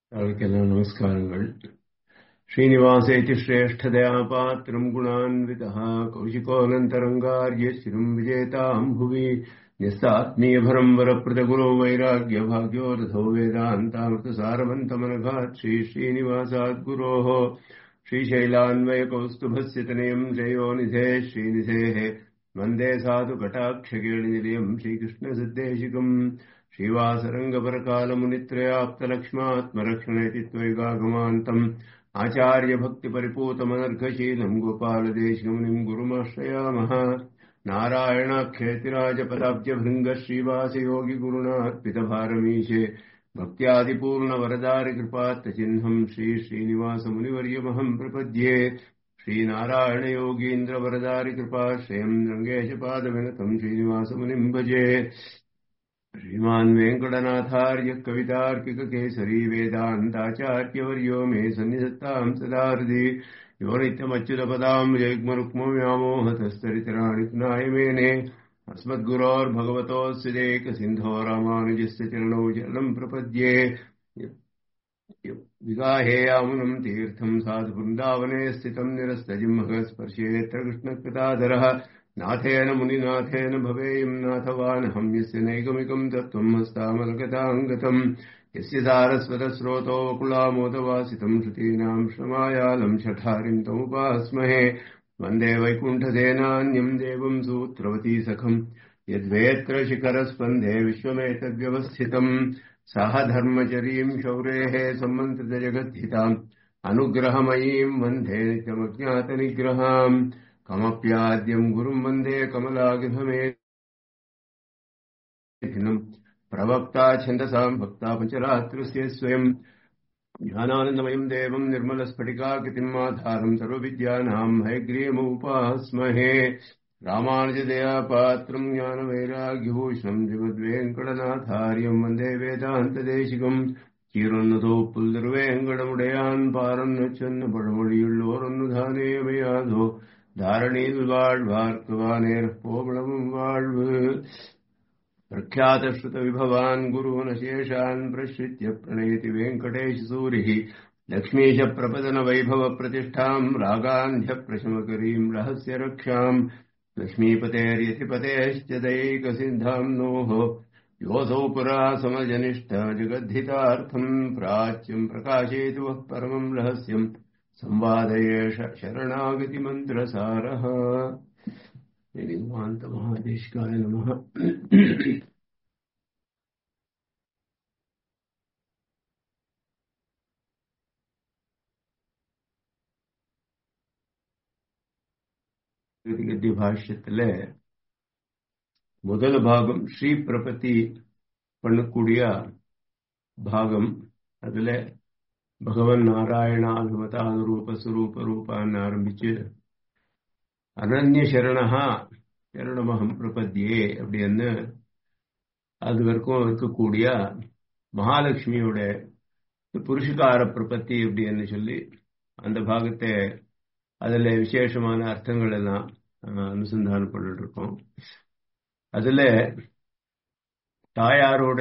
அவருக்கெல்லாம் நமஸ்காரங்கள் ஸ்ரீனிவாசேதி ஸ்ரேஷ்டதயா பாத்திரம் குணான்விதா கௌஷிகோனந்தரங்கார்ய சிரும் விஜேதாம் புவி न्यस्तात्मीयभरम् वरप्रदगुरो वैराग्यभाग्यो रथो वेदान्तामृतसारवन्तमनघात् श्री श्रीनिवासाद्गुरोः श्रीशैलान्वयकौस्तुभस्य तनयम् जयोनिधे श्रीनिधेः वन्दे साधु कटाक्षकेणिनिलयम् श्रीकृष्णसिद्धेशिकम् श्रीवासरङ्गपरकालमुनित्रयाप्तलक्ष्मात्मरक्षणेति त्वैगागमान्तम् आचार्यभक्तिपरिपूतमनर्घशीलम् गोपालदेशिकमुनिम् गुरुमाश्रयामः नारायणाख्येतिराजपदाब्जभृङ्ग श्रीवासयोगिगुरुणार्पितभारमीशे भक्त्यादिपूर्णवरदारिकृपात्तचिह्नम् श्रीश्रीनिवासमुनिवर्यमहम् प्रपद्ये श्रीनारायणयोगीन्द्रवरदारिकृपाश्रयम् रङ्गेशपादविनतम् श्रीनिवासमुनिम् भजे श्रीमान् वेङ्कटनाथार्यः कवितार्किककेसरी वेदान्ताचार्यवर्यो मे सन्निधत्ताम् सदा हृदि यो नित्यमच्युतपदाम् जग्मरुक्मव्यामोहतस्तरितराणि नायमेने अस्मद्गुरोर्भगवतोऽस्य देकसिन्धो रामानुजस्य चरणौ चरणम् प्रपद्ये विगाहेयामुनम् तीर्थम् साधु वृन्दावने स्थितम् निरस्तजिह्मगस्पर्शेऽत्र कृष्णकृताधरः नाथेन मुनिनाथेन भवेयम् नाथवानहम् यस्य नैगमिकम् तत्त्वम् हस्तामलगताङ्गतम् यस्य सारस्वतस्रोतो कुलामोदवासितम् श्रुतीनाम् श्रमायालम् शठारिम् तमुपास्महे वन्दे वैकुण्ठसेनान्यम् देवम् सूत्रवती सखम् यद्वेत्र शिखरस्पन्धे विश्वमेतद्व्यवस्थितम् सह धर्मचरीम् शौरेः सम्मन्त्रितजगद्धिताम् अनुग्रहमयीम् वन्दे नित्यमज्ञातनिग्रहाम् कमप्याद्यम् गुरुम् वन्दे कमलागिधमे प्रवक्ता छन्दसाम् भक्ता पञ्चरात्रस्य स्वयम् ज्ञानानन्दमयम् देवम् निर्मलस्फटिकाकृतिम् आधारम् सर्वविद्यानाम् हयग्रीयमुपास्महे रामानुजदयापात्रम् ज्ञानवैराग्यभूषणम् श्रीमद्वेङ्कटनाथार्यम् वन्दे वेदान्तदेशिकम् சீரொன்னதோ புல்திருவேங்கடமுடையான் பாரன்னு சொன்ன பழமொழியுள்ளோர் ஒன்னு தானேமையாதோ தாரணியில் வாழ்வார்க்குவானேர் போபளமும் வாழ்வு प्रख्यातश्रुतविभवान् गुरून् शेषान् प्रश्रित्य प्रणयति वेङ्कटेशसूरिः लक्ष्मीशप्रपदनवैभवप्रतिष्ठाम् रागान्ध्यप्रशमकरीम् रहस्य रक्षाम् लक्ष्मीपतेर्यतिपतेश्च दैकसिद्धाम् नोः योऽसौ पुरा समजनिष्ठ जगद्धितार्थम् प्राच्यम् प्रकाशयतु वः परमम् रहस्यम् संवादयेष शरणागतिमन्त्रसारः महादेशिकाय नमः கத்தி பாஷ்யத்துல முதல் பாகம் ஸ்ரீ பிரபத்தி பண்ணக்கூடிய பாகம் அதுல பகவன் நாராயணா அனுமதா அனுரூப சுரூப ரூபான்னு ஆரம்பிச்சு அனன்ய சரணஹா சரணமகம் பிரபத்தியே அப்படின்னு அது வரைக்கும் இருக்கக்கூடிய மகாலட்சுமியோட புருஷகார பிரபத்தி அப்படின்னு சொல்லி அந்த பாகத்தை அதுல விசேஷமான அர்த்தங்கள் எல்லாம் அனுசந்தானம் பண்ணிட்டு இருக்கோம் அதுல தாயாரோட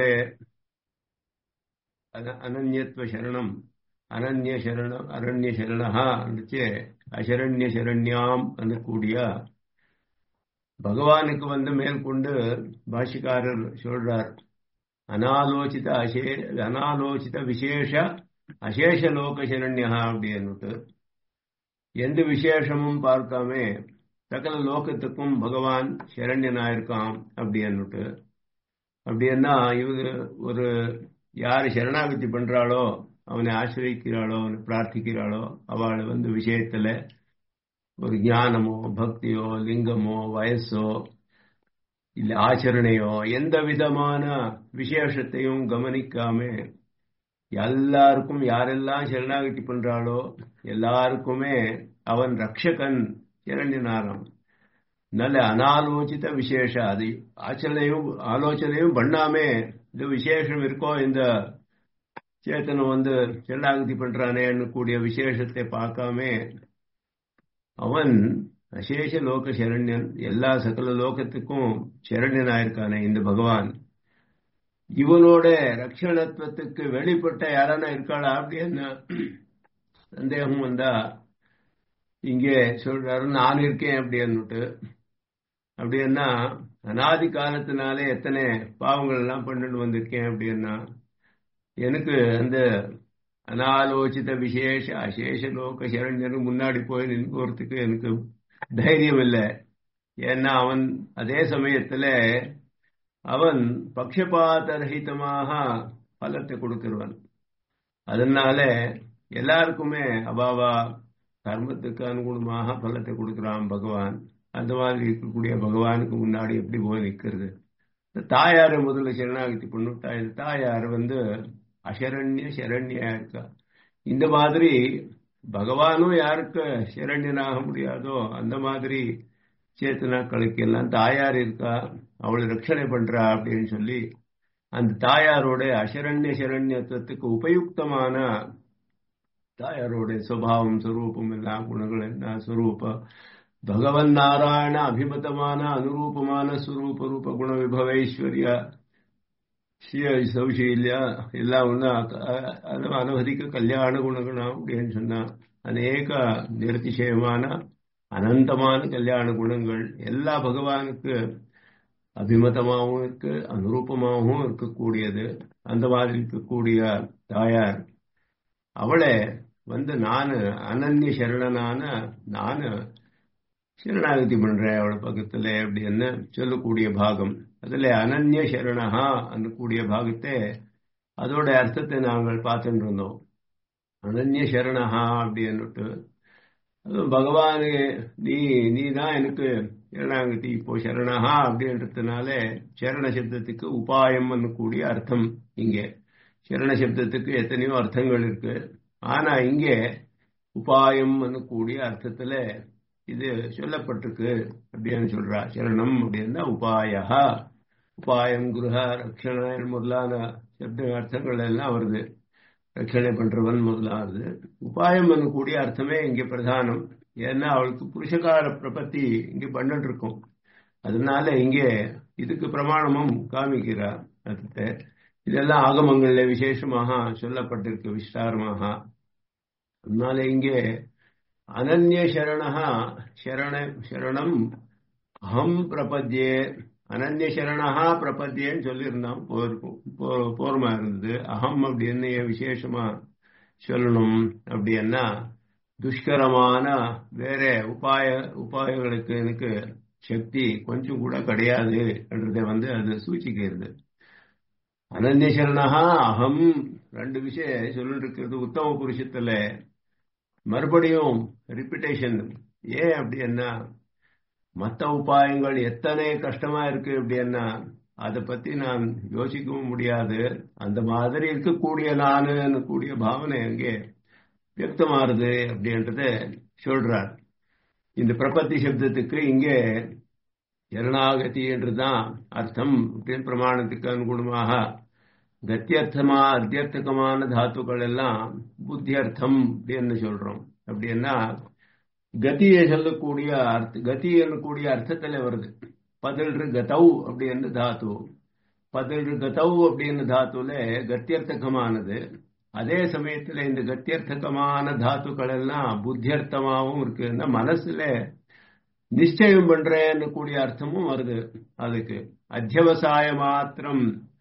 அனன்யத்துவ சரணம் அனன்ய சரணம் அரண்ய சரணஹா அசரண்ய சரண்யாம் கூடிய பகவானுக்கு வந்து மேற்கொண்டு பாஷிக்காரர் சொல்றார் அனாலோசித அசே அனாலோசித விசேஷ அசேஷ லோக சரண்யா அப்படின்னுட்டு எந்த விசேஷமும் பார்க்காம சகல லோகத்துக்கும் பகவான் சரண்யனாயிருக்கான் அப்படின்னுட்டு அப்படின்னா இவங்க ஒரு யார் சரணாகதி பண்றாளோ அவனை ஆசிரியிக்கிறாளோ அவனை பிரார்த்திக்கிறாளோ அவளை வந்து விஷயத்துல ஒரு ஞானமோ பக்தியோ லிங்கமோ வயசோ இல்ல ஆச்சரணையோ எந்த விதமான விசேஷத்தையும் கவனிக்காம எல்லாருக்கும் யாரெல்லாம் சரணாகதி பண்றாளோ எல்லாருக்குமே அவன் ரக்ஷகன் இரண்டினாராம் நல்ல அனாலோசித விசேஷ அது ஆச்சரணையும் ஆலோசனையும் பண்ணாமே இது விசேஷம் இருக்கோ இந்த சேத்தனம் வந்து சரணாகதி பண்றானேன்னு கூடிய விசேஷத்தை பார்க்காம அவன் அசேஷ லோக சரண்யன் எல்லா சகல லோகத்துக்கும் சரண்யனாயிருக்கானே இந்த பகவான் இவனோட ரட்சணத்துவத்துக்கு வெளிப்பட்ட யாரான இருக்காளா அப்படின்னு சந்தேகம் வந்தா இங்கே சொல்றாரு நான் இருக்கேன் அப்படின்னுட்டு அப்படின்னா அனாதி காலத்தினாலே எத்தனை பாவங்கள் எல்லாம் பண்ணிட்டு வந்திருக்கேன் அப்படின்னா எனக்கு அந்த அனாலோசித விசேஷ அசேஷ லோக சரண்யனுக்கு முன்னாடி போய் நிற்கிறதுக்கு எனக்கு தைரியம் இல்லை ஏன்னா அவன் அதே சமயத்துல அவன் பக்ஷபாதரகிதமாக பலத்தை கொடுக்கிறவன் அதனால எல்லாருக்குமே அபாவா கர்மத்துக்கு அனுகுணமாக பலத்தை கொடுக்கிறான் பகவான் அந்த மாதிரி இருக்கக்கூடிய பகவானுக்கு முன்னாடி எப்படி போய் நிற்கிறது தாயாரை முதல்ல சரணாகதி பண்ணிவிட்டா இது தாயார் வந்து அசரண்ய சரண்யா இருக்கா இந்த மாதிரி பகவானும் யாருக்கு சரண்யனாக முடியாதோ அந்த மாதிரி சேத்தனாக்களுக்கு எல்லாம் தாயார் இருக்கா அவளை ரட்சணை பண்றா அப்படின்னு சொல்லி அந்த தாயாரோட அசரண்ய சரண்யத்துவத்துக்கு உபயுக்தமான தாயாரோட சுவாவம் ஸ்வரூபம் எல்லாம் குணங்கள் என்ன ஸ்வரூப பகவன் நாராயண அபிமதமான அனுரூபமான ஸ்வரூப ரூப குண விபவைஸ்வர்யா சௌசீல்ய எல்லாம் ஒன்று அனவதிக்க கல்யாண குணகுணம் அப்படின்னு சொன்னா அநேக நிரதிசயமான அனந்தமான கல்யாண குணங்கள் எல்லா பகவானுக்கு அபிமதமாகவும் இருக்கு அனுரூபமாகவும் இருக்கக்கூடியது அந்த மாதிரி இருக்கக்கூடிய தாயார் அவளை வந்து நான் அனன்ய சரணனான நான் சரணாகதி பண்றேன் அவளை பக்கத்துல அப்படின்னு சொல்லக்கூடிய பாகம் அதுல அனன்ய சரணஹா கூடிய பாகத்தை அதோட அர்த்தத்தை நாங்கள் பார்த்துட்டு இருந்தோம் அனன்ய சரணஹா அப்படின்னுட்டு அதுவும் பகவானு நீ நீ தான் எனக்கு சரணாகதி இப்போ சரணஹா அப்படின்றதுனால சரண சப்தத்துக்கு உபாயம் கூடிய அர்த்தம் இங்கே சரண சப்தத்துக்கு எத்தனையோ அர்த்தங்கள் இருக்கு ஆனா இங்கே உபாயம் கூடிய அர்த்தத்துல இது சொல்லப்பட்டிருக்கு அப்படின்னு சொல்றா சரணம் அப்படின்னா உபாயா உபாயம் குருஹ ரக்ஷண முதலான சப்த அர்த்தங்கள் எல்லாம் வருது ரட்சணை பண்றவன் முதலாவது உபாயம் கூடிய அர்த்தமே இங்க பிரதானம் ஏன்னா அவளுக்கு புருஷகார பிரபத்தி இங்க பண்ணிட்டு இருக்கும் அதனால இங்கே இதுக்கு பிரமாணமும் காமிக்கிறா அர்த்தத்தை இதெல்லாம் ஆகமங்கள்ல விசேஷமாக சொல்லப்பட்டிருக்கு விஸ்தாரமாக அதனால இங்கே அனன்ய சரணா சரண சரணம் அகம் பிரபத்யே அனன்ய சரணா பிரபத்தியன்னு சொல்லியிருந்தோம் போர்மா இருந்தது அகம் அப்படின்னு விசேஷமா சொல்லணும் அப்படின்னா துஷ்கரமான வேற உபாய உபாயங்களுக்கு எனக்கு சக்தி கொஞ்சம் கூட கிடையாது என்றதை வந்து அது சூச்சிக்கிறது அனன்ய சரணா அகம் ரெண்டு விஷயம் சொல்லிட்டு இருக்கிறது உத்தம புருஷத்துல மறுபடியும் ரிப்பிட்டேஷன் ஏன் அப்படின்னா மற்ற உபாயங்கள் எத்தனை கஷ்டமா இருக்கு அப்படின்னா அதை பத்தி நான் யோசிக்கவும் முடியாது அந்த மாதிரி இருக்கக்கூடிய நானு கூடிய பாவனை அங்கே வியக்தமாறுது அப்படின்றத சொல்றார் இந்த பிரபத்தி சப்தத்துக்கு இங்கே சரணாகதி என்றுதான் அர்த்தம் அப்படின்னு பிரமாணத்துக்கு அனுகுணமாக கத்தியர்த்தமா அத்தியர்த்தகமான தாத்துக்கள் எல்லாம் புத்தி அர்த்தம் அப்படின்னு சொல்றோம் அப்படின்னா கதியை சொல்லக்கூடிய அர்த்த கதி கூடிய அர்த்தத்துல வருது பதில்று கதௌ அப்படின்னு தாத்து பதில்று கதௌ அப்படின்னு தாத்துல கத்தியர்த்தகமானது அதே சமயத்துல இந்த கத்தியர்த்தகமான தாத்துக்கள் எல்லாம் புத்தியர்த்தமாகவும் இருக்குன்னா மனசுல நிச்சயம் பண்றேன்னு கூடிய அர்த்தமும் வருது அதுக்கு அத்தியவசாய மாத்திரம்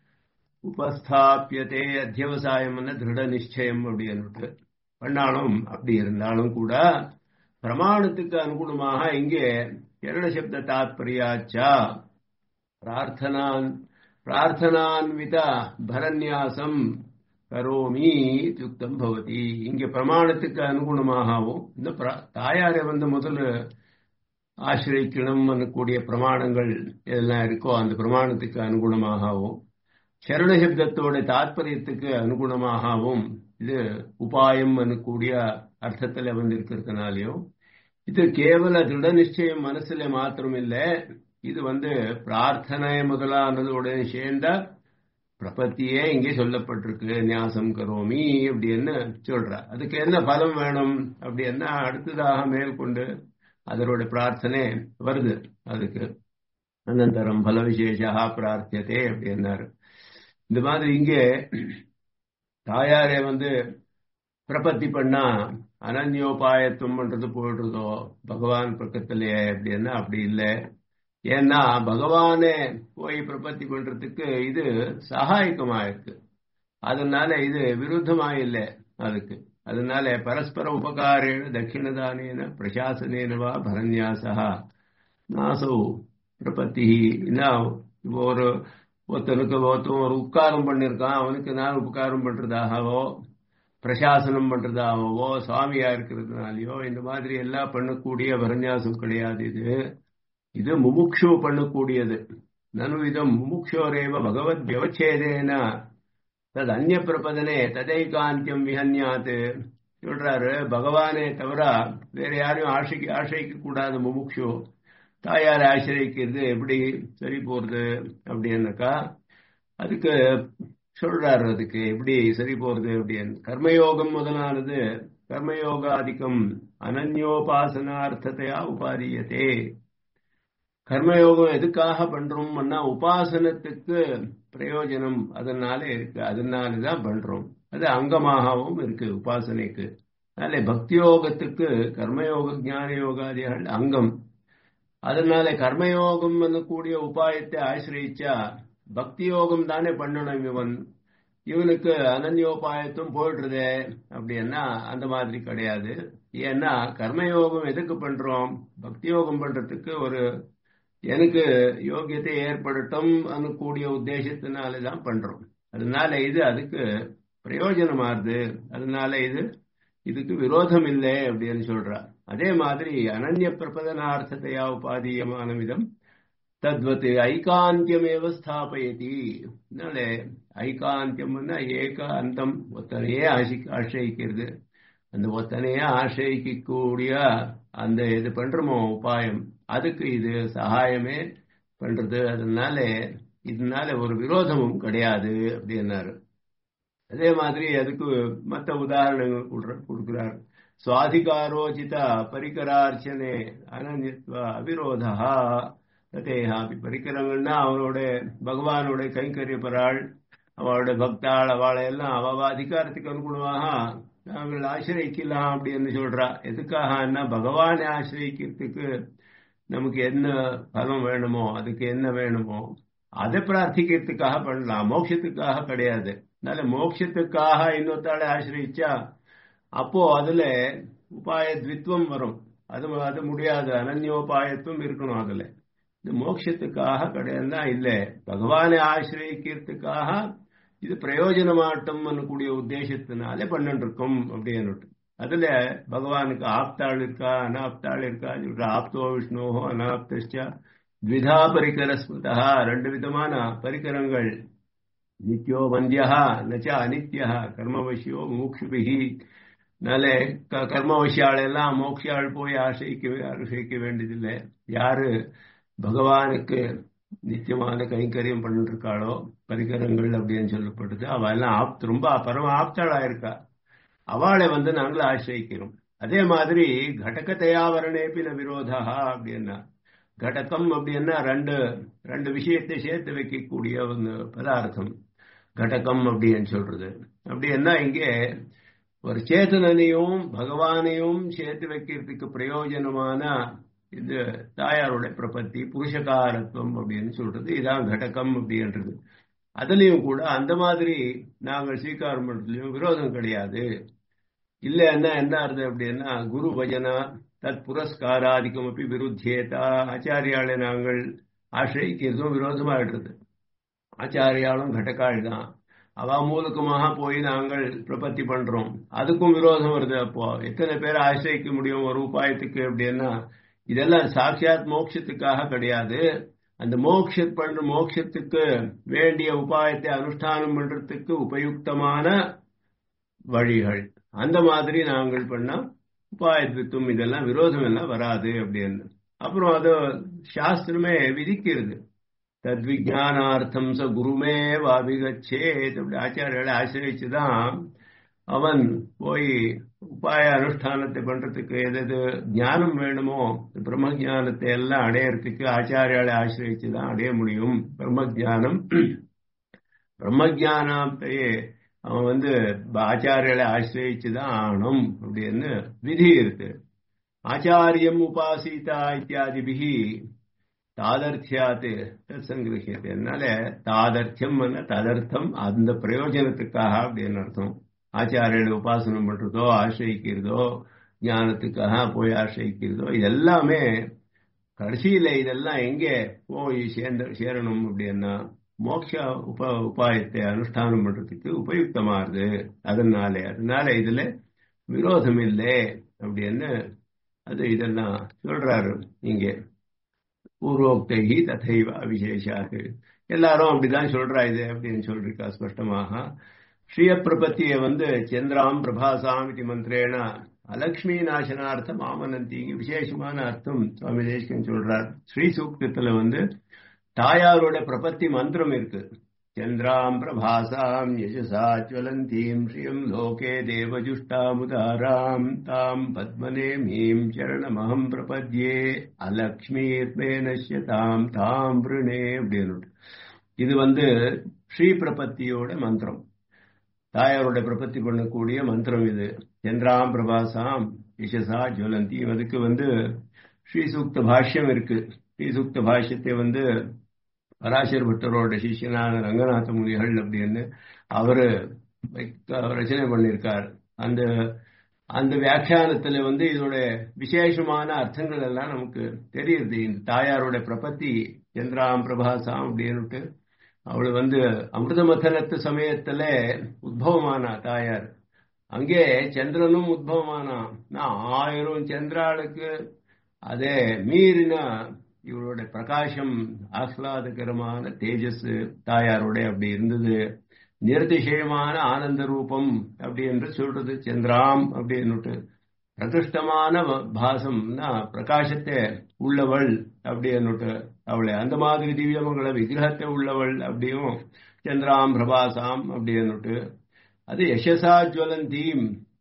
உபஸ்தாபியதே அத்தியவசாயம்னு திருட நிச்சயம் அப்படின்னு பண்ணாலும் அப்படி இருந்தாலும் கூட பிரமாணத்துக்கு அனுகுணமாக இங்கே கிரண சப்த தாத்பரியாச்சா பிரார்த்தனான் பிரார்த்தனான்வித பரநியாசம் கரோமி யுக்தம் பவதி இங்க பிரமாணத்துக்கு அனுகுணமாகவும் இந்த தாயாரை வந்து முதல்ல ஆசிரியக்கணும் கூடிய பிரமாணங்கள் எல்லாம் இருக்கோ அந்த பிரமாணத்துக்கு அனுகுணமாகவும் சரணசப்தத்தோட தாத்பரியத்துக்கு அனுகுணமாகவும் இது உபாயம் கூடிய அர்த்தத்துல வந்து இருக்கிறதுனாலையும் இது கேவல திருட நிச்சயம் மனசுல மாத்திரம் இல்ல இது வந்து பிரார்த்தனை முதலானதோட சேர்ந்த பிரபத்தியே இங்கே சொல்லப்பட்டிருக்கு நியாசம் கரோமி அப்படின்னு சொல்ற அதுக்கு என்ன பலம் வேணும் அப்படின்னா அடுத்ததாக மேற்கொண்டு அதனோட பிரார்த்தனை வருது அதுக்கு அனந்தரம் பல விசேஷா பிரார்த்தியதே அப்படின்னாரு இந்த மாதிரி இங்கே தாயாரே வந்து பிரபத்தி பண்ணா அனன்யோபாயத்துவம் பண்றது போடுறதோ பகவான் பக்கத்திலேயே அப்படின்னா அப்படி இல்லை ஏன்னா பகவானே போய் பிரபத்தி பண்றதுக்கு இது சகாயக்கமா இருக்கு அதனால இது விருத்தமா இல்லை அதுக்கு அதனால பரஸ்பர உபகாரேன தட்சிணதானேன பிரசாசனேனவா பரநியாசா நாசோ பிரபத்தி இப்போ ஒரு ஒருத்தனுக்கு ஒருத்தன் ஒரு உபகாரம் பண்ணிருக்கான் அவனுக்கு நான் உபகாரம் பண்றதாகவோ பிரசாசனம் பண்றதாகவோ சுவாமியா இருக்கிறதுனாலயோ இந்த மாதிரி எல்லாம் பண்ணக்கூடிய பரநியாசம் கிடையாது இது இது முமுக்ஷு பண்ணக்கூடியது நனு இதம் முமுக்ஷோரேவ பகவத் வியவச்சேதேன தது அந்நிய பிரபதனே ததைகாந்தியம் விஹன்யாத்து சொல்றாரு பகவானே தவிர வேற யாரையும் ஆசைக்கு ஆசைக்க கூடாது முமுக்ஷு தாயார் ஆசிரியக்கிறது எப்படி சரி போறது அப்படின்னாக்கா அதுக்கு சொல்றாரு அதுக்கு எப்படி சரி போறது அப்படின்னு கர்மயோகம் முதலானது கர்மயோகாதிக்கம் அனன்யோபாசனார்த்தத்தையா உபாரியத்தே கர்மயோகம் எதுக்காக பண்றோம்னா உபாசனத்துக்கு பிரயோஜனம் அதனால இருக்கு அதனாலதான் பண்றோம் அது அங்கமாகவும் இருக்கு உபாசனைக்கு அதனால பக்தியோகத்துக்கு கர்மயோக ஞான யோகாதிகள் அங்கம் அதனால கர்மயோகம் கூடிய உபாயத்தை ஆசிரியிச்சா பக்தி யோகம் தானே பண்ணணும் இவன் இவனுக்கு அனன்யோபாயத்தும் போயிடுறதே அப்படின்னா அந்த மாதிரி கிடையாது ஏன்னா கர்மயோகம் எதுக்கு பண்றோம் பக்தி யோகம் பண்றதுக்கு ஒரு எனக்கு யோகியத்தை ஏற்படட்டும் கூடிய உத்தேசத்தினால தான் பண்றோம் அதனால இது அதுக்கு பிரயோஜனமாறுது அதனால இது இதுக்கு விரோதம் இல்லை அப்படின்னு சொல்றா அதே மாதிரி அனன்ய பிரபதனார்த்தத்தையா உபாதீயமான விதம் தத்வத் ஐகாந்தியமேவ ஸ்தாபயதி அதனால ஐகாந்தியம்னா ஏக அந்தம் ஒத்தனையே ஆசி ஆசிரியிக்கிறது அந்த ஒத்தனையே ஆசிரியிக்கக்கூடிய அந்த இது பண்றோமோ உபாயம் அதுக்கு இது சகாயமே பண்றது அதனால இதனால ஒரு விரோதமும் கிடையாது அப்படின்னாரு அதே மாதிரி அதுக்கு மற்ற உதாரணங்கள் கொடுக்கிறார் சுவாதிகாரோச்சித பரிகரார்ச்சனே அனன்யத்வ அவிரோதா ததேஹாபி பரிகரங்கள்னா அவனோட பகவானோட கைங்கரியப்பறாள் அவளோட பக்தாள் அவளை எல்லாம் அவ அதிகாரத்துக்கு அனுகுணமாக நாங்கள் ஆசிரியிக்கலாம் அப்படின்னு சொல்றா எதுக்காகனா பகவானை ஆசிரியிக்கிறதுக்கு நமக்கு என்ன பலம் வேணுமோ அதுக்கு என்ன வேணுமோ அதை பிரார்த்திக்கிறதுக்காக பண்ணலாம் மோட்சத்துக்காக கிடையாது அதனால மோட்சத்துக்காக இன்னொருத்தாளை ஆசிரியிச்சா அப்போ அதுல உபாய துவித்வம் வரும் அது அது முடியாது அனன்யோபாயத்துவம் இருக்கணும் அதுல இது மோட்சத்துக்காக கிடையாதுன்னா இல்ல பகவானை ஆசிரியக்கிறதுக்காக இது பிரயோஜனமாட்டம் கூடிய உத்தேசத்தினாலே பண்ணிட்டு இருக்கும் அப்படின்னு அதுல பகவானுக்கு ஆப்தாள் இருக்கா அனாப்தாள் இருக்கா சொல்ற ஆப்தோ விஷ்ணோஹோ அனாப்தா த்விதா பரிகர ஸ்மிருதா ரெண்டு விதமான பரிகரங்கள் நித்யோ வந்தியா நச்ச அனித்யா கர்மவசியோ மூக்ஷுபிகி நாளே கர்மவசியாள் எல்லாம் மோக்ஷாள் போய் ஆசைக்க ஆசைக்க வேண்டியதில்லை யாரு பகவானுக்கு நித்தியமான கைங்கரியம் பண்ணிட்டு இருக்காளோ பரிகரங்கள் அப்படின்னு சொல்லப்படுது அவ எல்லாம் ஆப்த் ரொம்ப பரம ஆப்தாளா இருக்கா அவளை வந்து நாங்கள் ஆசிரியிக்கிறோம் அதே மாதிரி கடகத்தையாவரணேபின விரோதா அப்படின்னா கடகம் அப்படின்னா ரெண்டு ரெண்டு விஷயத்தை சேர்த்து வைக்கக்கூடிய ஒரு பதார்த்தம் கடகம் அப்படின்னு சொல்றது அப்படின்னா இங்கே ஒரு சேத்தனையும் பகவானையும் சேர்த்து வைக்கிறதுக்கு பிரயோஜனமான இது தாயாரோட பிரபத்தி புருஷகாரத்துவம் அப்படின்னு சொல்றது இதான் கடகம் அப்படின்றது அதுலயும் கூட அந்த மாதிரி நாங்கள் ஸ்வீகாரம் பண்றதுலயும் விரோதம் கிடையாது இல்லைன்னா என்ன அர்த்தம் அப்படின்னா குரு பஜனா தத் புரஸ்காராதிக்கம் அப்படி விருத்தியேதா ஆச்சாரியாளை நாங்கள் ஆசிரியிக்கிறதும் விரோதமாயிடுறது ஆச்சாரியாலும் கடக்காள் தான் அவ மூலக்கமாக போய் நாங்கள் பிரபத்தி பண்றோம் அதுக்கும் விரோதம் வருது அப்போ எத்தனை பேர் ஆசிரியிக்க முடியும் ஒரு உபாயத்துக்கு அப்படின்னா இதெல்லாம் சாட்சியாத் மோட்சத்துக்காக கிடையாது அந்த மோட்ச பண்ற மோட்சத்துக்கு வேண்டிய உபாயத்தை அனுஷ்டானம் பண்றதுக்கு உபயுக்தமான வழிகள் அந்த மாதிரி நாங்கள் பண்ணா உபாயத்துவம் இதெல்லாம் விரோதம் எல்லாம் வராது அப்படின்னு அப்புறம் அது சாஸ்திரமே விதிக்கிறது தத்விஜானார்த்தம் ச குருமே வாபிகச்சேத் அப்படி ஆச்சாரியால ஆசிரியச்சுதான் அவன் போய் உபாய அனுஷ்டானத்தை பண்றதுக்கு எது ஞானம் வேணுமோ பிரம்ம ஜானத்தை எல்லாம் அடையறதுக்கு ஆச்சாரியாலை ஆசிரியச்சு தான் அடைய முடியும் பிரம்ம ஜானம் பிரம்மஜானத்தையே அவன் வந்து ஆச்சாரியர்களை ஆசிரியிச்சுதான் ஆகணும் அப்படின்னு விதி இருக்கு ஆச்சாரியம் உபாசிதா இத்தியாதிபிகி தாதர்த்தியாத்து சங்கிரகியது அதனால தாதர்த்தியம் ததர்த்தம் அந்த பிரயோஜனத்துக்காக அப்படின்னு அர்த்தம் ஆச்சாரியர்களை உபாசனம் பண்றதோ ஆசிரியிக்கிறதோ ஞானத்துக்காக போய் ஆசிரியிக்கிறதோ இதெல்லாமே கடைசியில இதெல்லாம் எங்கே போய் சேர்ந்த சேரணும் அப்படின்னா மோட்ச உப உபாயத்தை அனுஷ்டானம் பண்றதுக்கு உபயுக்தமாகுது அதனால அதனால இதுல விரோதம் இல்லை அப்படின்னு அது இதெல்லாம் சொல்றாரு இங்கே பூர்வோக்தகி ததைவ விசேஷாக எல்லாரும் அப்படிதான் சொல்றா இது அப்படின்னு சொல்லிருக்கா ஸ்பஷ்டமாக ஸ்ரீய பிரபத்தியை வந்து சந்திராம் பிரபாசாம் இது மந்திரேன அலக்ஷ்மி நாசனார்த்தம் ஆமனந்திங்க விசேஷமான அர்த்தம் சுவாமி தேசிகன் சொல்றார் ஸ்ரீ சூக்தத்துல வந்து தாயாரோட பிரபத்தி மந்திரம் இருக்கு சந்திராம் பிரபாசாம் யசசா ஜ்வலந்தீம் ஸ்ரீயம் லோகே தேவஜுஷ்டாமுதாராம் தாம் பத்மநேமீம் சரணமகம் பிரபத்யே அலக்ஷ்மீர்மேனஷ்ய தாம் தாம் விருணே அப்படின்னு இது வந்து ஸ்ரீ பிரபத்தியோட மந்திரம் தாயாரோட பிரபத்தி பண்ணக்கூடிய மந்திரம் இது சந்திராம் பிரபாசாம் யசசா ஜுவலந்தி அதுக்கு வந்து ஸ்ரீசூக்த பாஷ்யம் இருக்கு ஸ்ரீசூக்த பாஷ்யத்தை வந்து பராசர் பட்டரோட சிஷியனான ரங்கநாத முனிகள் அப்படின்னு அவரு ரச்சனை பண்ணியிருக்கார் அந்த அந்த வியாக்கியானத்துல வந்து இதோட விசேஷமான அர்த்தங்கள் எல்லாம் நமக்கு தெரியுது இந்த தாயாரோட பிரபத்தி சந்திராம் பிரபாசாம் அப்படின்னுட்டு அவள் வந்து அமிர்த மதனத்து சமயத்துல உத்பவமானா தாயார் அங்கே சந்திரனும் உத்பவமானா ஆயிரம் சந்திராளுக்கு அதே மீறினா இவரோட பிரகாசம் ஆஹ்லாதகரமான தேஜஸ் தாயாரோட அப்படி இருந்தது நிர்திசயமான ஆனந்த ரூபம் அப்படி என்று சொல்றது சந்திராம் அப்படின்னுட்டு பிரதிஷ்டமான பாசம்னா பிரகாசத்தை உள்ளவள் அப்படின்னுட்டு அவளை அந்த மாதிரி திவ்யமங்கள விக்கிரகத்தை உள்ளவள் அப்படியும் சந்திராம் பிரபாசாம் அப்படின்னுட்டு அது யசசா ஜுவலந்தீம்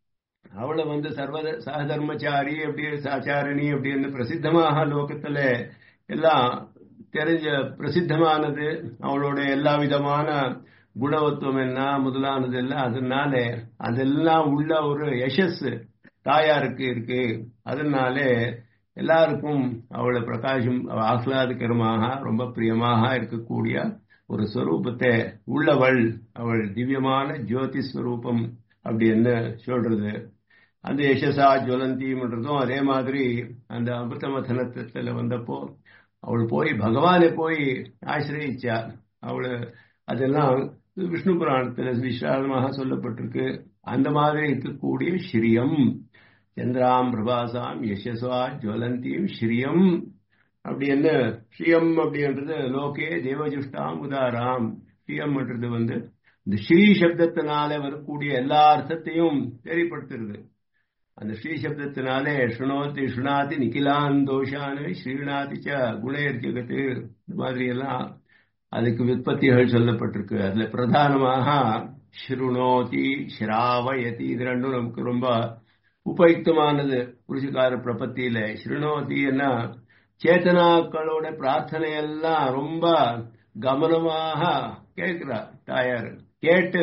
அவளை வந்து சர்வ சகதர்மச்சாரி அப்படி சாச்சாரணி அப்படின்னு பிரசித்தமாக லோகத்துல எல்லாம் தெரிஞ்ச பிரசித்தமானது அவளோட எல்லா விதமான குணவத்துவம் என்ன முதலானது எல்லாம் அதனால அதெல்லாம் உள்ள ஒரு யசஸ் தாயாருக்கு இருக்கு அதனால எல்லாருக்கும் அவளை பிரகாசம் ஆஹ்லாதகரமாக ரொம்ப பிரியமாக இருக்கக்கூடிய ஒரு ஸ்வரூபத்தை உள்ளவள் அவள் திவ்யமான ஜோதி ஸ்வரூபம் அப்படின்னு சொல்றது அந்த யசசா ஜுவலந்தின்றதும் அதே மாதிரி அந்த அமிர்த மதனத்துல வந்தப்போ அவள் போய் பகவானை போய் ஆசிரியிச்சா அவளு அதெல்லாம் விஷ்ணு புராணத்துல விசாலமாக சொல்லப்பட்டிருக்கு அந்த மாதிரி இருக்கக்கூடிய ஸ்ரீயம் சந்திராம் பிரபாசாம் யசஸ்வா ஜுவலந்தியும் ஸ்ரீயம் அப்படின்னு ஸ்ரீயம் அப்படின்றது லோகே தேவஜுஷ்டாம் உதாராம் ஸ்ரீயம்ன்றது வந்து இந்த ஸ்ரீ சப்தத்தினால வரக்கூடிய எல்லா அர்த்தத்தையும் தெரியப்படுத்துறது அந்த ஸ்ரீ சப்தத்தினாலே சுணோத்தி சுணாதி நிக்கிலான் தோஷானு ஸ்ரீநாதி ச குணேர் ஜெகத்து இந்த மாதிரி எல்லாம் அதுக்கு விற்பத்திகள் சொல்லப்பட்டிருக்கு அதுல பிரதானமாக ஸ்ருணோதி ஸ்ராவயதி இது ரெண்டும் நமக்கு ரொம்ப உபயுக்தமானது புருஷகார பிரபத்தியில ஸ்ருணோத்தின்னா சேத்தனாக்களோட பிரார்த்தனை எல்லாம் ரொம்ப கவனமாக கேட்கிறா தாயார் கேட்டு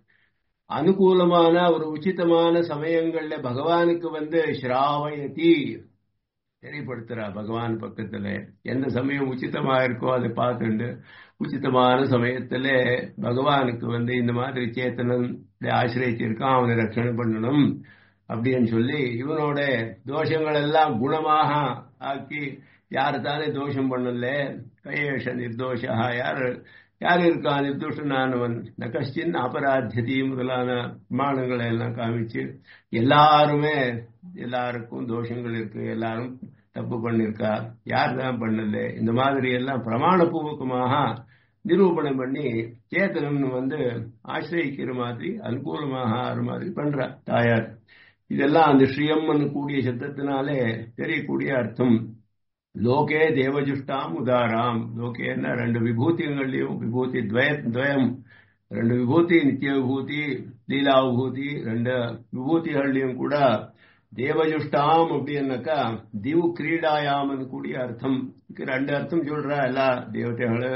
அனுகூலமான ஒரு உச்சிதமான சமயங்கள்ல பகவானுக்கு வந்து ஸ்ராவயதி தெரியப்படுத்துறா பகவான் பக்கத்துல எந்த சமயம் உச்சிதமா இருக்கோ அதை பார்த்துண்டு உச்சிதமான சமயத்துல பகவானுக்கு வந்து இந்த மாதிரி சேத்தனன் ஆசிரியச்சிருக்கான் அவனை ரட்சணை பண்ணணும் அப்படின்னு சொல்லி இவனோட தோஷங்கள் எல்லாம் குணமாக ஆக்கி யாரு தானே தோஷம் பண்ணல கையேஷ நிர்தோஷா யாரு யார் இருக்கா நிர்துஷ்டனானவன் நகஷ்டின் அபராத்தியதி முதலான பிரமாணங்களை எல்லாம் காமிச்சு எல்லாருமே எல்லாருக்கும் தோஷங்கள் இருக்கு எல்லாரும் தப்பு பண்ணிருக்கா யார் தான் பண்ணல இந்த மாதிரி எல்லாம் பிரமாண பூர்வகமாக நிரூபணம் பண்ணி சேத்தனன் வந்து ஆசிரியிக்கிற மாதிரி அனுகூலமாக ஆறு மாதிரி பண்றா தாயார் இதெல்லாம் அந்த ஸ்ரீயம் கூடிய சத்தத்தினாலே தெரியக்கூடிய அர்த்தம் லோகே தேவஜுஷ்டாம் உதாராம் லோகேன்னா ரெண்டு விபூதிகள்லயும் விபூதி துவய துவயம் ரெண்டு விபூதி நித்திய விபூதி லீலா விபூதி ரெண்டு விபூதிகள்லயும் கூட தேவஜுஷ்டாம் அப்படின்னாக்கா திவு கிரீடாயாமன் கூடிய அர்த்தம் ரெண்டு அர்த்தம் சொல்றா எல்லா தேவதைகளும்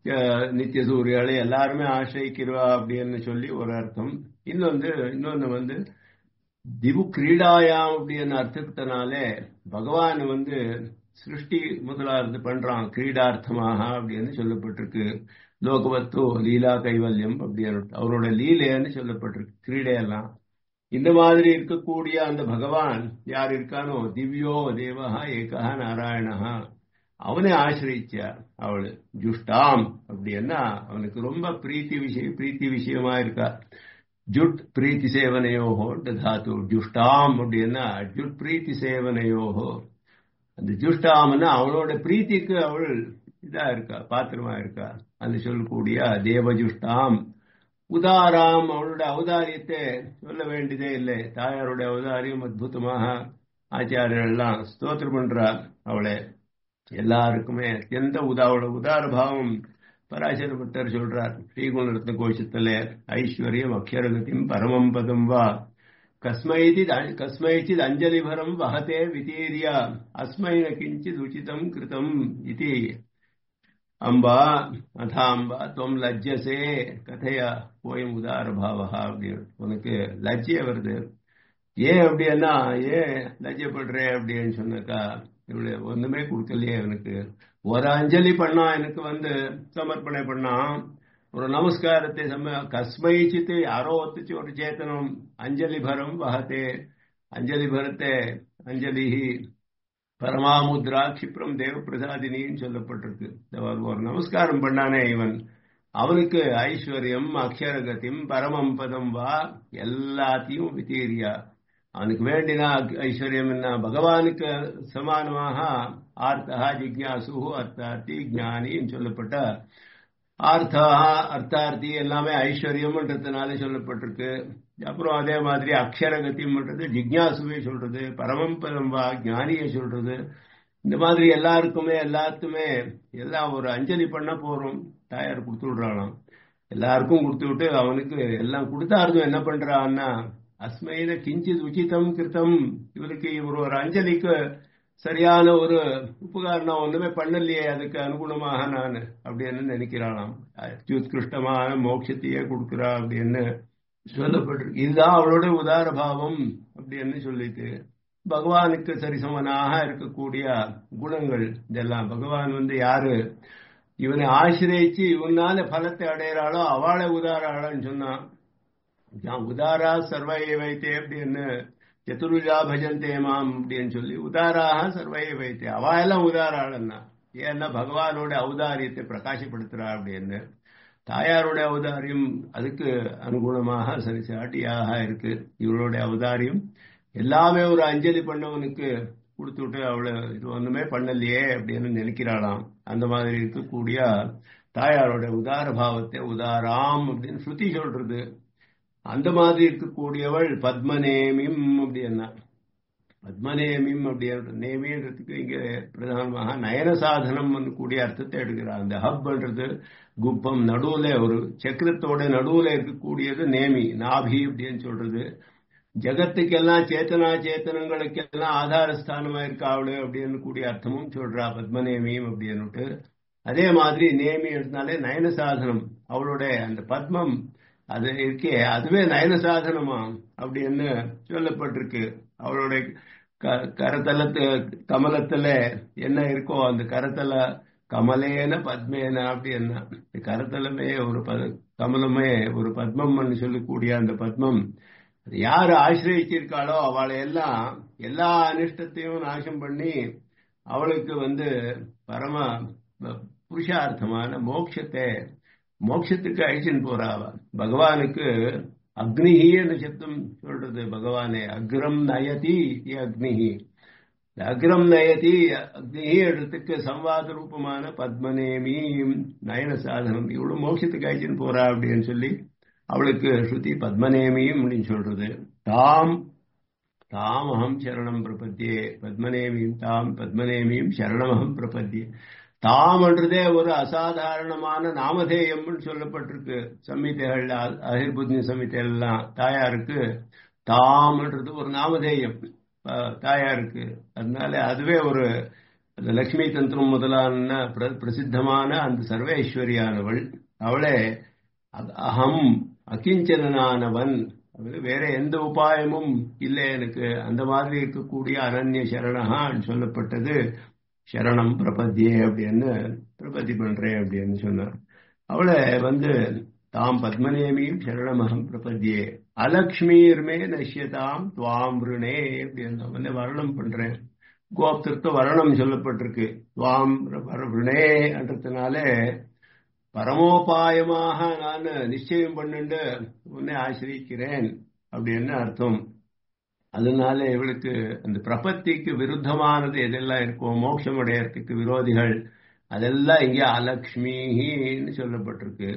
நித்திய சூரியாளை எல்லாருமே ஆசிரிக்கிறவா அப்படின்னு சொல்லி ஒரு அர்த்தம் இன்னொன்று இன்னொன்று வந்து திவு கிரீடாயாம் அப்படின்னு அர்த்தத்தினாலே பகவான் வந்து சிருஷ்டி முதலாவது பண்றான் கிரீடார்த்தமாக அப்படின்னு சொல்லப்பட்டிருக்கு லோகவத்து லீலா கைவல்யம் அப்படின்னு அவரோட லீலைன்னு சொல்லப்பட்டிருக்கு கிரீடையெல்லாம் இந்த மாதிரி இருக்கக்கூடிய அந்த பகவான் யார் இருக்கானோ திவ்யோ தேவஹா ஏகா நாராயணஹா அவனை ஆசிரிச்சார் அவளு ஜுஷ்டாம் அப்படின்னா அவனுக்கு ரொம்ப பிரீத்தி விஷயம் பிரீத்தி விஷயமா இருக்கா ஜுட் பிரீத்தி சேவனையோஹோ தாத்து ஜுஷ்டாம் அப்படின்னா ஜுட் பிரீத்தி சேவனையோஹோ அந்த ஜுஷ்டாம்னா அவனோட பிரீத்திக்கு அவள் இதா இருக்கா பாத்திரமா இருக்கா அந்த சொல்லக்கூடிய தேவஜுஷ்டாம் உதாராம் அவளுடைய அவதாரியத்தை சொல்ல வேண்டியதே இல்லை தாயாருடைய அவதாரியம் அற்புதமாக ஆச்சாரியர்கள்லாம் ஸ்தோத்திரம் பண்றார் அவளை எல்லாருக்குமே எந்த உதாவோட உதார பாவம் பராசர பட்டர் சொல்றார் ஸ்ரீகுணரத்ன கோஷத்துல ஐஸ்வர்யம் அக்ஷரகதிம் பரமம் பதம் வா கஸ்மைச்சித் கஸ்மைச்சித் அஞ்சலிபரம் வகதே விதீரிய அஸ்மைன கிஞ்சித் உச்சிதம் கிருதம் இது அம்பா அதாம்பா தொம் லஜ்ஜசே கதைய போயும் உதார பாவா அப்படின்னு உனக்கு லஜ்ஜிய வருது ஏன் அப்படின்னா ஏன் லஜ்ஜப்படுறே அப்படின்னு சொன்னாக்கா இவ்வளவு ஒண்ணுமே கொடுக்கலையே எனக்கு ஒரு அஞ்சலி பண்ணா எனக்கு வந்து சமர்ப்பணை பண்ணான் ஒரு நமஸ்காரத்தை சம கஸ்மைச்சித்து யாரோ ஒத்துச்சு ஒரு சேத்தனம் அஞ்சலி பரம் வகத்தே அஞ்சலி பரத்தே அஞ்சலி பரமாமுத்ரா கிப்ரம் தேவ பிரசாதினின்னு சொல்லப்பட்டிருக்கு ஒரு நமஸ்காரம் பண்ணானே இவன் அவனுக்கு ஐஸ்வர்யம் அக்ஷரகத்தியம் பரமம் பதம் வா எல்லாத்தையும் வித்தீரியா அவனுக்கு வேண்டினா ஐஸ்வர்யம் என்ன பகவானுக்கு சமானமாக ஆர்த்தா ஜிக்யாசு அர்த்தார்த்தி ஜானின்னு சொல்லப்பட்ட ஆர்த்தா அர்த்தார்த்தி எல்லாமே ஐஸ்வர்யம்ன்றதுனால சொல்லப்பட்டிருக்கு அப்புறம் அதே மாதிரி அக்ஷரகத்தியம்ன்றது ஜிக்யாசுவே சொல்றது பரமம் பரம்பா ஞானியை சொல்றது இந்த மாதிரி எல்லாருக்குமே எல்லாத்துமே எல்லாம் ஒரு அஞ்சலி பண்ண போறோம் தாயார் கொடுத்து விடுறாளாம் எல்லாருக்கும் கொடுத்து விட்டு அவனுக்கு எல்லாம் கொடுத்தாருதும் என்ன பண்றான்னா அஸ்மையில கிஞ்சித் உச்சிதம் கிருத்தம் இவருக்கு இவர் ஒரு அஞ்சலிக்கு சரியான ஒரு உபகாரணம் ஒண்ணுமே பண்ணலையே அதுக்கு அனுகுணமாக நான் அப்படின்னு நினைக்கிறானாம் அத்யுத்கிருஷ்டமான மோட்சத்தையே கொடுக்குறா அப்படின்னு சொல்லப்பட்டிருக்கு இதுதான் அவளோட உதார பாவம் அப்படின்னு சொல்லிட்டு பகவானுக்கு சரிசமனாக இருக்கக்கூடிய குணங்கள் இதெல்லாம் பகவான் வந்து யாரு இவனை ஆசிரியச்சு இவனால பலத்தை அடையிறாளோ அவளை உதாராளன்னு சொன்னான் உதாரா சர்வையை வைத்தே அப்படின்னு சதுர்விழா பஜந்தே மாம் அப்படின்னு சொல்லி உதாராக சர்வையை வைத்தே அவ எல்லாம் உதாராளன்னா ஏன்னா பகவானோட ஔதாரியத்தை பிரகாசப்படுத்துறா அப்படின்னு தாயாரோட அவதாரியம் அதுக்கு அனுகுணமாக சரி சாட்டியாக இருக்கு இவளுடைய அவதாரியம் எல்லாமே ஒரு அஞ்சலி பண்ணவனுக்கு கொடுத்துட்டு அவளை இது ஒண்ணுமே பண்ணலையே அப்படின்னு நினைக்கிறாளாம் அந்த மாதிரி இருக்கக்கூடிய தாயாரோட உதார பாவத்தை உதாராம் அப்படின்னு ஸ்ருதி சொல்றது அந்த மாதிரி இருக்கக்கூடியவள் பத்மநேமிம் அப்படின்னா பத்மநேமிம் அப்படின்ற நேமின்றதுக்கு இங்க பிரதானமாக நயன சாதனம் கூடிய அர்த்தத்தை எடுக்கிறார் அந்த ஹப்ன்றது குப்பம் நடுவுல ஒரு சக்கரத்தோட நடுவுல இருக்கக்கூடியது நேமி நாபி அப்படின்னு சொல்றது ஜகத்துக்கெல்லாம் சேத்தனா சேத்தனங்களுக்கெல்லாம் ஆதாரஸ்தானமா இருக்கா அவளு அப்படின்னு கூடிய அர்த்தமும் சொல்றா பத்மநேமியும் அப்படின்னுட்டு அதே மாதிரி நேமி எடுத்தாலே நயன சாதனம் அவளோட அந்த பத்மம் அது இருக்கே அதுவே நயன சாதனமா அப்படின்னு சொல்லப்பட்டிருக்கு அவளுடைய கரத்தலத்து கமலத்துல என்ன இருக்கோ அந்த கரத்தல கமலேன பத்மேன அப்படின்னா கரத்தலமே ஒரு கமலமே ஒரு பத்மம்னு சொல்லக்கூடிய அந்த பத்மம் யாரு ஆசிரியச்சிருக்காளோ அவளை எல்லாம் எல்லா அனிஷ்டத்தையும் நாசம் பண்ணி அவளுக்கு வந்து பரம புருஷார்த்தமான மோட்சத்தை மோட்சத்துக்கு அழிச்சுன்னு போறாவ பகவானுக்கு அக்னிஹின்னு சப்தம் சொல்றது பகவானே அக்ரம் நயதி அக்னிஹி அக்ரம் நயதி அக்னிஹி இடத்துக்கு சம்வாத ரூபமான பத்மநேமி நயன சாதனம் இவ்வளவு மோட்சத்துக்கு அழிச்சுன்னு போறா அப்படின்னு சொல்லி அவளுக்கு ஸ்ருதி பத்மநேமியும் அப்படின்னு சொல்றது தாம் தாம் அகம் சரணம் பிரபத்தியே பத்மநேமியும் தாம் பத்மநேமியும் சரணமகம் பிரபத்தியே தாம்ன்றதே ஒரு அசாதாரணமான நாமதேயம்னு சொல்லப்பட்டிருக்கு சம்மிதைகள் அகிர்புத்னி சம்மிதைகள்லாம் தாயாருக்கு தாம்ன்றது ஒரு நாமதேயம் தாயாருக்கு அதனால அதுவே ஒரு அந்த லக்ஷ்மி தந்திரம் முதலான பிரசித்தமான அந்த சர்வேஸ்வரியானவள் அவளே அகம் அகிஞ்சனானவன் வேற எந்த உபாயமும் இல்லை எனக்கு அந்த மாதிரி இருக்கக்கூடிய அனன்ய சரணகான்னு சொல்லப்பட்டது சரணம் பிரபத்தியே அப்படின்னு பிரபத்தி பண்றேன் அப்படின்னு சொன்னார் அவளை வந்து தாம் பத்மநேமியும் சரணமகம் பிரபத்தியே அலக்ஷ்மீர்மே நஷ்யதாம் துவாம் ருணே அப்படின்னு வந்து வர்ணம் பண்றேன் கோப்திற்கு வர்ணம் சொல்லப்பட்டிருக்கு துவாம் ருணே என்றதுனால பரமோபாயமாக நான் நிச்சயம் பண்ணிண்டு உன்னை ஆசிரிக்கிறேன் அப்படின்னு அர்த்தம் அதனால இவளுக்கு அந்த பிரபத்திக்கு விருத்தமானது எதெல்லாம் இருக்கும் மோட்சம் அடையறதுக்கு விரோதிகள் அதெல்லாம் இங்கே அலக்ஷ்மின்னு சொல்லப்பட்டிருக்கு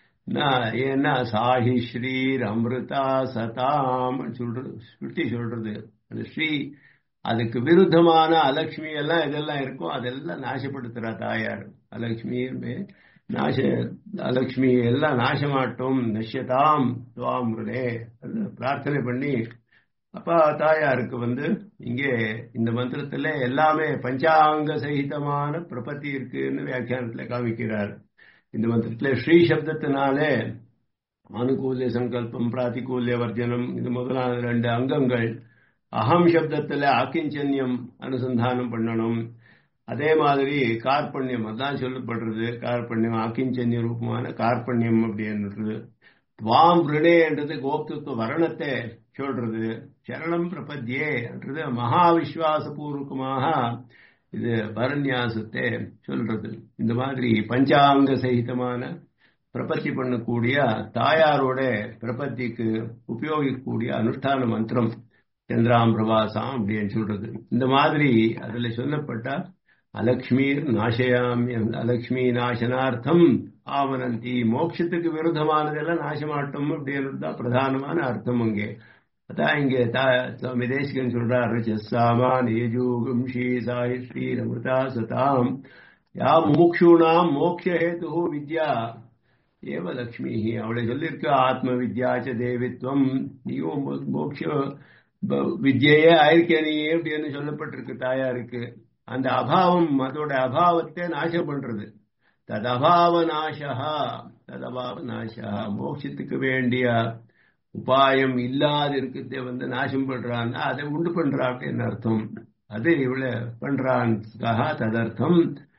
ஏன்னா சாஹி ஸ்ரீர் அமிர்தா சதாம் சொல்றது ஸ்ருதி சொல்றது அந்த ஸ்ரீ அதுக்கு விருத்தமான அலக்ஷ்மி எல்லாம் இதெல்லாம் இருக்கும் அதெல்லாம் நாசப்படுத்துறா தாயார் அலக்ஷ்மியுமே நாச அலக்ஷ்மி எல்லாம் நாசமாட்டும் நஷ்யதாம் துவாம் பிரார்த்தனை பண்ணி அப்பா தாயாருக்கு வந்து இங்கே இந்த மந்திரத்துல எல்லாமே பஞ்சாங்க சகிதமான பிரபத்தி இருக்குன்னு வியாக்கியானத்துல காமிக்கிறார் இந்த மந்திரத்துல ஸ்ரீ சப்தத்தினாலே ஆனுகூல்ய சங்கல்பம் பிராத்திகூல்ய வர்ஜனம் இது முதலான ரெண்டு அங்கங்கள் அகம் சப்தத்துல ஆக்கிஞ்சன்யம் அனுசந்தானம் பண்ணணும் அதே மாதிரி கார்பண்யம் அதான் சொல்லப்படுறது கார்பண்யம் ஆக்கிஞ்சன்ய ரூபமான கார்பண்யம் அப்படின்றது துவாம் ரிணேன்றது கோப்துத்துவ வரணத்தை சொல்றது சரணம் பிரபத்தியே என்றது மகா விஸ்வாசபூர்வகமாக இது பரநியாசத்தை சொல்றது இந்த மாதிரி பஞ்சாங்க சகிதமான பிரபத்தி பண்ணக்கூடிய தாயாரோட பிரபத்திக்கு உபயோகிக்கக்கூடிய அனுஷ்டான மந்திரம் சந்திராம் பிரபாசம் அப்படின்னு சொல்றது இந்த மாதிரி அதுல சொல்லப்பட்ட அலக்ஷ்மீர் நாசயாமி அலக்ஷ்மி நாசனார்த்தம் ஆவனந்தி மோட்சத்துக்கு விருத்தமானதெல்லாம் நாசமாட்டம் அப்படின்றது தான் பிரதானமான அர்த்தம் அங்கே அதான் இங்கே சுவாமி தேசிகன் சொல்றாரு சாமான் ஏஜூகும் ஸ்ரீ சாயி ஸ்ரீ ரமிருதா சதாம் யா முமுக்ஷூணாம் மோக்ஷஹேது வித்யா ஏவ லக்ஷ்மி அவளை சொல்லியிருக்க ஆத்ம வித்யாச்ச தேவித்வம் நீயும் மோக்ஷ வித்யையே ஆயிருக்கே நீ அப்படின்னு சொல்லப்பட்டிருக்கு தாயாருக்கு அந்த அபாவம் அதோட அபாவத்தை நாசம் பண்றது ததபாவ நாசா ததபாவ நாசா மோட்சத்துக்கு வேண்டிய உபாயம் இல்லாத இருக்கிறத வந்து நாசம் பண்றான்னா அதை உண்டு பண்றா அப்படின்னு அர்த்தம் அது இவ்வளவு பண்றான்காக ததர்த்தம்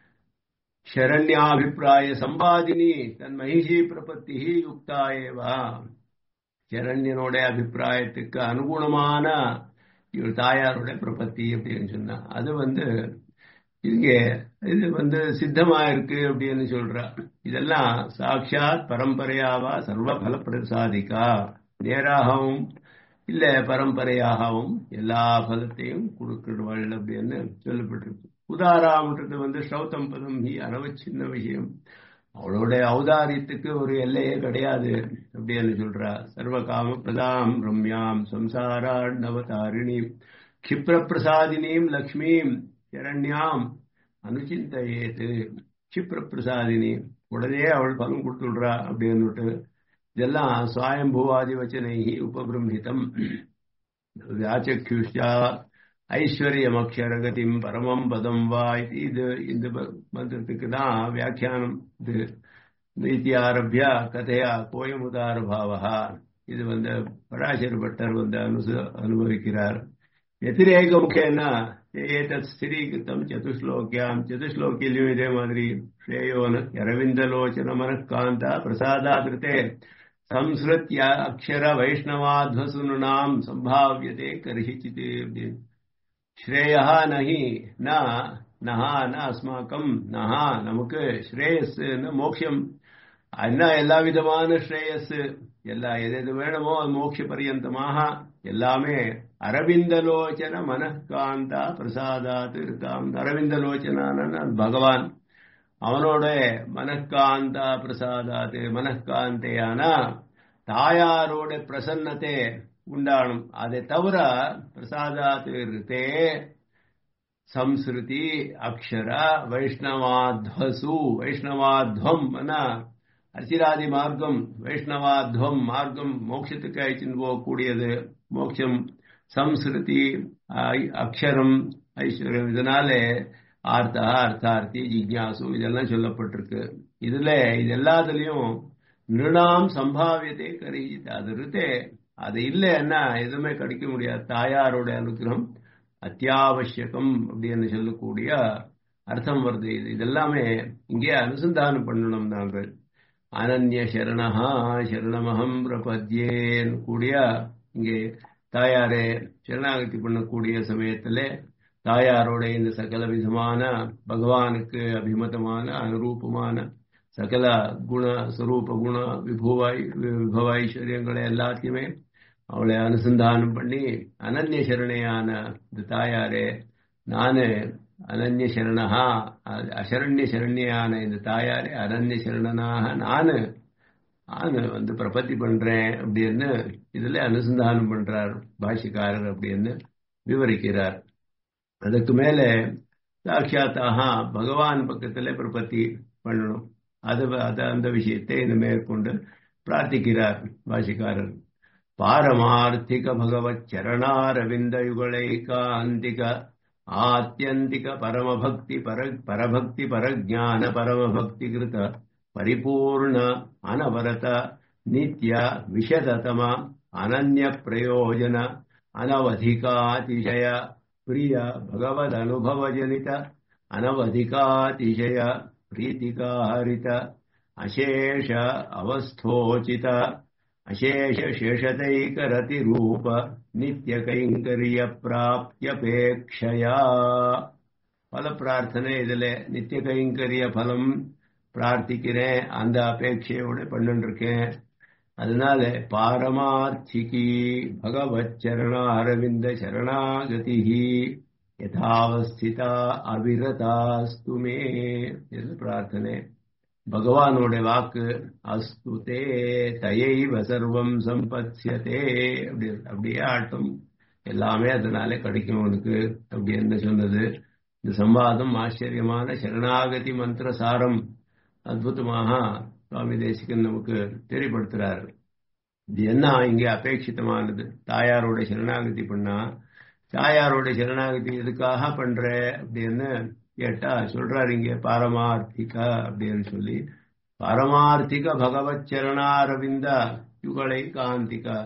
சரண்யாபிப்பிராய சம்பாதினி தன் மகிஷி பிரபத்தி யுக்தாயேவா சரண்யனோட அபிப்பிராயத்துக்கு அனுகுணமான இவர் தாயாரோட பிரபத்தி அப்படின்னு சொன்னா அது வந்து இங்கே இது வந்து சித்தமா இருக்கு அப்படின்னு சொல்றா இதெல்லாம் சாட்சாத் பரம்பரையாவா சர்வ பல பிரசாதிக்கா நேராகவும் இல்ல பரம்பரையாகவும் எல்லா பலத்தையும் கொடுக்கிறவள் அப்படின்னு சொல்லப்பட்டிருக்கு உதாராமன்றது வந்து ஸ்ரௌத்தம் பதம் ஹி அனவச்சின்ன விஷயம் அவளோட ஔதாரியத்துக்கு ஒரு எல்லையே கிடையாது அப்படின்னு சொல்றா சர்வ காம பிரதாம் ரம்யாம் சம்சாராணவதாரிணி கிப்ர பிரசாதினீம் லக்ஷ்மீம் சரண்யாம் அனுச்சிந்தையேது கிப்ர பிரசாதினி உடனே அவள் பலம் கொடுத்துடுறா அப்படின்னு இதெல்லாம் சுவாயம்பூவாதி வச்சனை உபபிரம்ஹிதம் வியாச்சக்ஷா ஐஸ்வர்யமக்ஷரகதிம் பரமம் பதம் வா இது இந்த மந்திரத்துக்கு தான் வியாக்கியானம் இது நீத்தி ஆரம்பியா கதையா கோயமுதார பாவா இது வந்து பராசர பட்டர் வந்து அனுச அனுபவிக்கிறார் ವ್ಯತಿರೇಕ ಮುಖೇನ ಏತತ್ ಸ್ಥಿರೀಕೃತಂ ಚತುಶ್ಲೋಕ್ಯಾಂ ಚತುಶ್ಲೋಕಿಯಲ್ಲಿಯೂ ಇದೇ ಮಾದರಿ ಶ್ರೇಯೋನ ಅರವಿಂದಲೋಚನ ಮನಃಕಾಂತ ಪ್ರಸಾದಾದೃತೆ ಸಂಸ್ಕೃತ್ಯ ಅಕ್ಷರ ವೈಷ್ಣವಾಧ್ವಸುನಾಂ ಸಂಭಾವ್ಯತೆ ಕರ್ಹಿಚಿತೆ ಶ್ರೇಯ ನಹಿ ನ ನಹ ನ ಅಸ್ಮಾಕಂ ನಹ நமக்கு ஸ்ரேயஸ் மோட்சம் என்ன எல்லா விதமான ஸ்ரேயஸ் எல்லா எது எது வேணுமோ அது மோட்ச பரியந்தமாக எல்லாமே அரவிந்தலோச்சன மனக்காந்தா பிரசாதாத் இருக்காம் அரவிந்தலோச்சனான பகவான் அவனோட மனக்காந்தா பிரசாதாத் மனக்காந்தையான தாயாரோட பிரசன்னத்தை உண்டானும் அதை தவிர பிரசாதாத் இருத்தே ಸಂಸ್ಕೃತಿ ಅಕ್ಷರ ವೈಷ್ಣವಾಧ್ವಸು ವೈಷ್ಣವಾಧ್ವಂ ಅನ್ನ அர்ச்சிராதி மார்க்கம் வைஷ்ணவாத்வம் மார்க்கம் மோட்சத்துக்கு அழைச்சின்னு போகக்கூடியது மோட்சம் சம்ஸ்கிருதி அக்ஷரம் ஐஸ்வர்யம் இதனால ஆர்த்தா அர்த்தார்த்தி ஜிக்யாசு இதெல்லாம் சொல்லப்பட்டிருக்கு இதுல இது எல்லாத்துலயும் நிருணாம் சம்பாவியதே கரிஜித் அது இருத்தே அது இல்லைன்னா எதுவுமே கிடைக்க முடியாது தாயாரோட அனுகிரகம் அத்தியாவசியகம் அப்படின்னு சொல்லக்கூடிய அர்த்தம் வருது இது இதெல்லாமே இங்கே அனுசந்தானம் பண்ணணும் நாங்கள் அனன்ய சரணஹா சரணமகம் பிரபத்யேன்னு கூடிய இங்கே தாயாரே சரணாகதி பண்ணக்கூடிய சமயத்துல தாயாரோட இந்த சகல விதமான பகவானுக்கு அபிமதமான அனுரூபமான சகல குண ஸ்வரூப குண விபுவாய் விபவ ஐஸ்வர்யங்களை எல்லாத்தையுமே அவளை அனுசந்தானம் பண்ணி அனன்ய சரணையான இந்த தாயாரே நானு அனன்ய சரணஹா அசரண்ய சரண்யான இந்த தாயாரே அனன்ய சரணனாக நானு நானு வந்து பிரபத்தி பண்றேன் அப்படின்னு இதுல அனுசந்தானம் பண்றார் பாஷிக்காரர் அப்படின்னு விவரிக்கிறார் அதுக்கு மேல சாட்சாத்தாக பகவான் பக்கத்துல பிரபத்தி பண்ணணும் அது அது அந்த விஷயத்தை இந்த மேற்கொண்டு பிரார்த்திக்கிறார் பாஷிக்காரர் பாரமார்த்திக பகவத் சரணாரவிந்த யுகளைகாந்திக ஆத்தியந்திக பரமபக்தி பர பரபக்தி பரஜான பரமபக்தி கிருத பரிபூர்ண அனவரத நித்ய விஷததಮ அனன்ய பிரயோஜன ಅನವಧಿಕಾತಿಶಯ ಪ್ರಿಯ ಭಗವದನುಭವಜನಿತ ಅನವಧಿಕಾತಿಶಯ ಪ್ರೀತಿಕಾರಿತ ಅಶೇಷ ಅವಸ್ಥೋಚಿತ ಅಶೇಷ ಶೇಷತೈಕರತಿ ರೂಪ ನಿತ್ಯ ಕೈಂಕರ್ಯ ಪ್ರಾಪ್ತ್ಯಪೇಕ್ಷಯ ಫಲ ಪ್ರಾರ್ಥನೆ ಇದಲೆ ನಿತ್ಯ ಕೈಂಕರ್ಯ ಫಲಂ பிரார்த்திக்கிறேன் அந்த அபேட்சையோட பண்ணிட்டு இருக்கேன் அதனால பாரமார்த்திகி பகவத் சரண அரவிந்த சரணாகதி யதாவஸ்திதா அவிரதாஸ்து மே இது பிரார்த்தனை பகவானோட வாக்கு அஸ்துதே தயைவ சர்வம் சம்பத்யதே அப்படி அப்படியே ஆட்டும் எல்லாமே அதனால கிடைக்கும் உனக்கு அப்படின்னு சொன்னது இந்த சம்வாதம் ஆச்சரியமான சரணாகதி மந்திர சாரம் அற்புதமாக சுவாமி தேசிகன் நமக்கு தெரியப்படுத்துறாரு இது என்ன இங்கே அபேட்சிதமானது தாயாரோட சரணாகதி பண்ணா தாயாரோட சரணாகதி எதுக்காக பண்ற அப்படின்னு கேட்டா சொல்றாரு இங்க பாரமார்த்திகா அப்படின்னு சொல்லி பாரமார்த்திக பகவத் சரணாரவிந்த யுகளை காந்திகா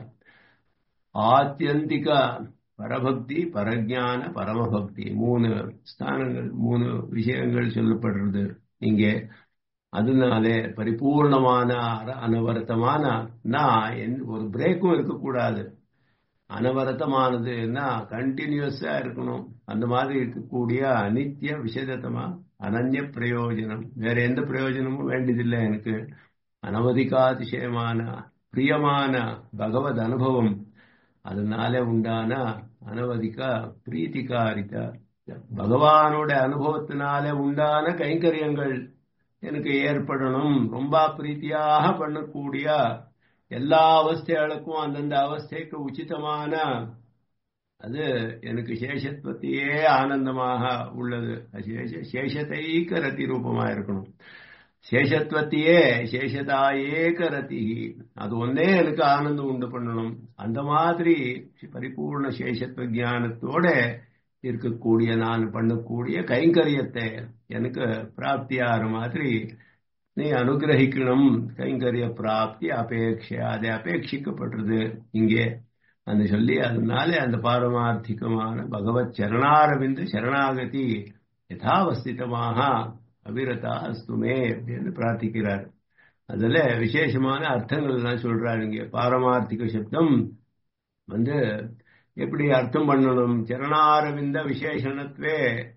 ஆத்தியந்திக பரபக்தி பரஜான பரமபக்தி மூணு ஸ்தானங்கள் மூணு விஷயங்கள் சொல்லப்படுறது இங்கே அதனாலே பரிபூர்ணமான அனவரத்தமான நான் ஒரு பிரேக்கும் இருக்கக்கூடாது அனவரத்தமானதுன்னா கண்டினியூஸா இருக்கணும் அந்த மாதிரி இருக்கக்கூடிய அனித்திய விசேதமா அனன்ய பிரயோஜனம் வேற எந்த பிரயோஜனமும் வேண்டியதில்லை எனக்கு அனவதிகாதிசயமான பிரியமான பகவத் அனுபவம் அதனால உண்டான அனவதிக பிரீத்திகாரித பகவானோட அனுபவத்தினால உண்டான கைங்கரியங்கள் எனக்கு ஏற்படணும் ரொம்ப பிரீத்தியாக பண்ணக்கூடிய எல்லா அவஸ்தைகளுக்கும் அந்தந்த அவஸ்தைக்கு உச்சிதமான அது எனக்கு சேஷத்வத்தையே ஆனந்தமாக உள்ளது சேஷத்தைக்க ரத்தி ரூபமா இருக்கணும் சேஷத்வத்தையே சேஷதாயேக ரத்தி அது ஒன்னே எனக்கு ஆனந்தம் உண்டு பண்ணணும் அந்த மாதிரி பரிபூர்ண சேஷத்துவ ஜானத்தோட இருக்கக்கூடிய நான் பண்ணக்கூடிய கைங்கரியத்தை எனக்கு பிராப்தியாகிற மாதிரி நீ அனுகிரகிக்கணும் கைங்கரிய பிராப்தி அபேட்சை அதை அபேட்சிக்கப்படுறது இங்கே அந்த சொல்லி அதனால அந்த பாரமார்த்திகமான பகவத் சரணாரவிந்த சரணாகதி யதாவஸ்திதமாக அபிரதா அஸ்துமே அப்படின்னு பிரார்த்திக்கிறார் அதுல விசேஷமான அர்த்தங்கள் எல்லாம் சொல்றாரு இங்க பாரமார்த்திக சப்தம் வந்து எப்படி அர்த்தம் பண்ணணும் சரணாரவிந்த விசேஷணத்துவே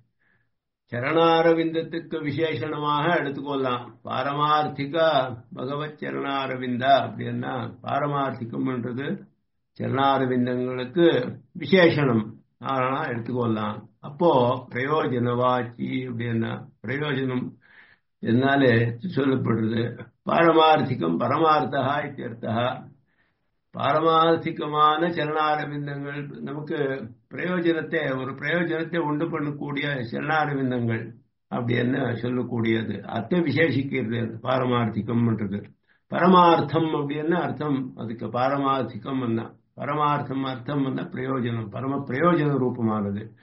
சரணாரவிந்தத்துக்கு விசேஷணமாக எடுத்துக்கொள்ளலாம் பாரமார்த்திகா பகவத் சரணாரவிந்தா அப்படின்னா பாரமார்த்திகம்ன்றது சரணாரவிந்தங்களுக்கு விசேஷணம் ஆனா எடுத்துக்கொள்ளலாம் அப்போ பிரயோஜனவாச்சி அப்படின்னா பிரயோஜனம் என்னால சொல்லப்படுறது பாரமார்த்திகம் பரமார்த்தா இத்தியர்த்தா பாரமார்த்திகமான சரணாரவிந்தங்கள் நமக்கு பிரயோஜனத்தை ஒரு பிரயோஜனத்தை உண்டு பண்ணக்கூடிய சரணாரவிந்தங்கள் அப்படின்னு சொல்லக்கூடியது அத்தை விசேஷிக்கிறது பாரமார்த்திகம்ன்றது பரமார்த்தம் அப்படின்னு அர்த்தம் அதுக்கு பாரமார்த்திகம் பரமார்த்தம் அர்த்தம் பிரயோஜனம் பரம பிரயோஜன ரூபமானது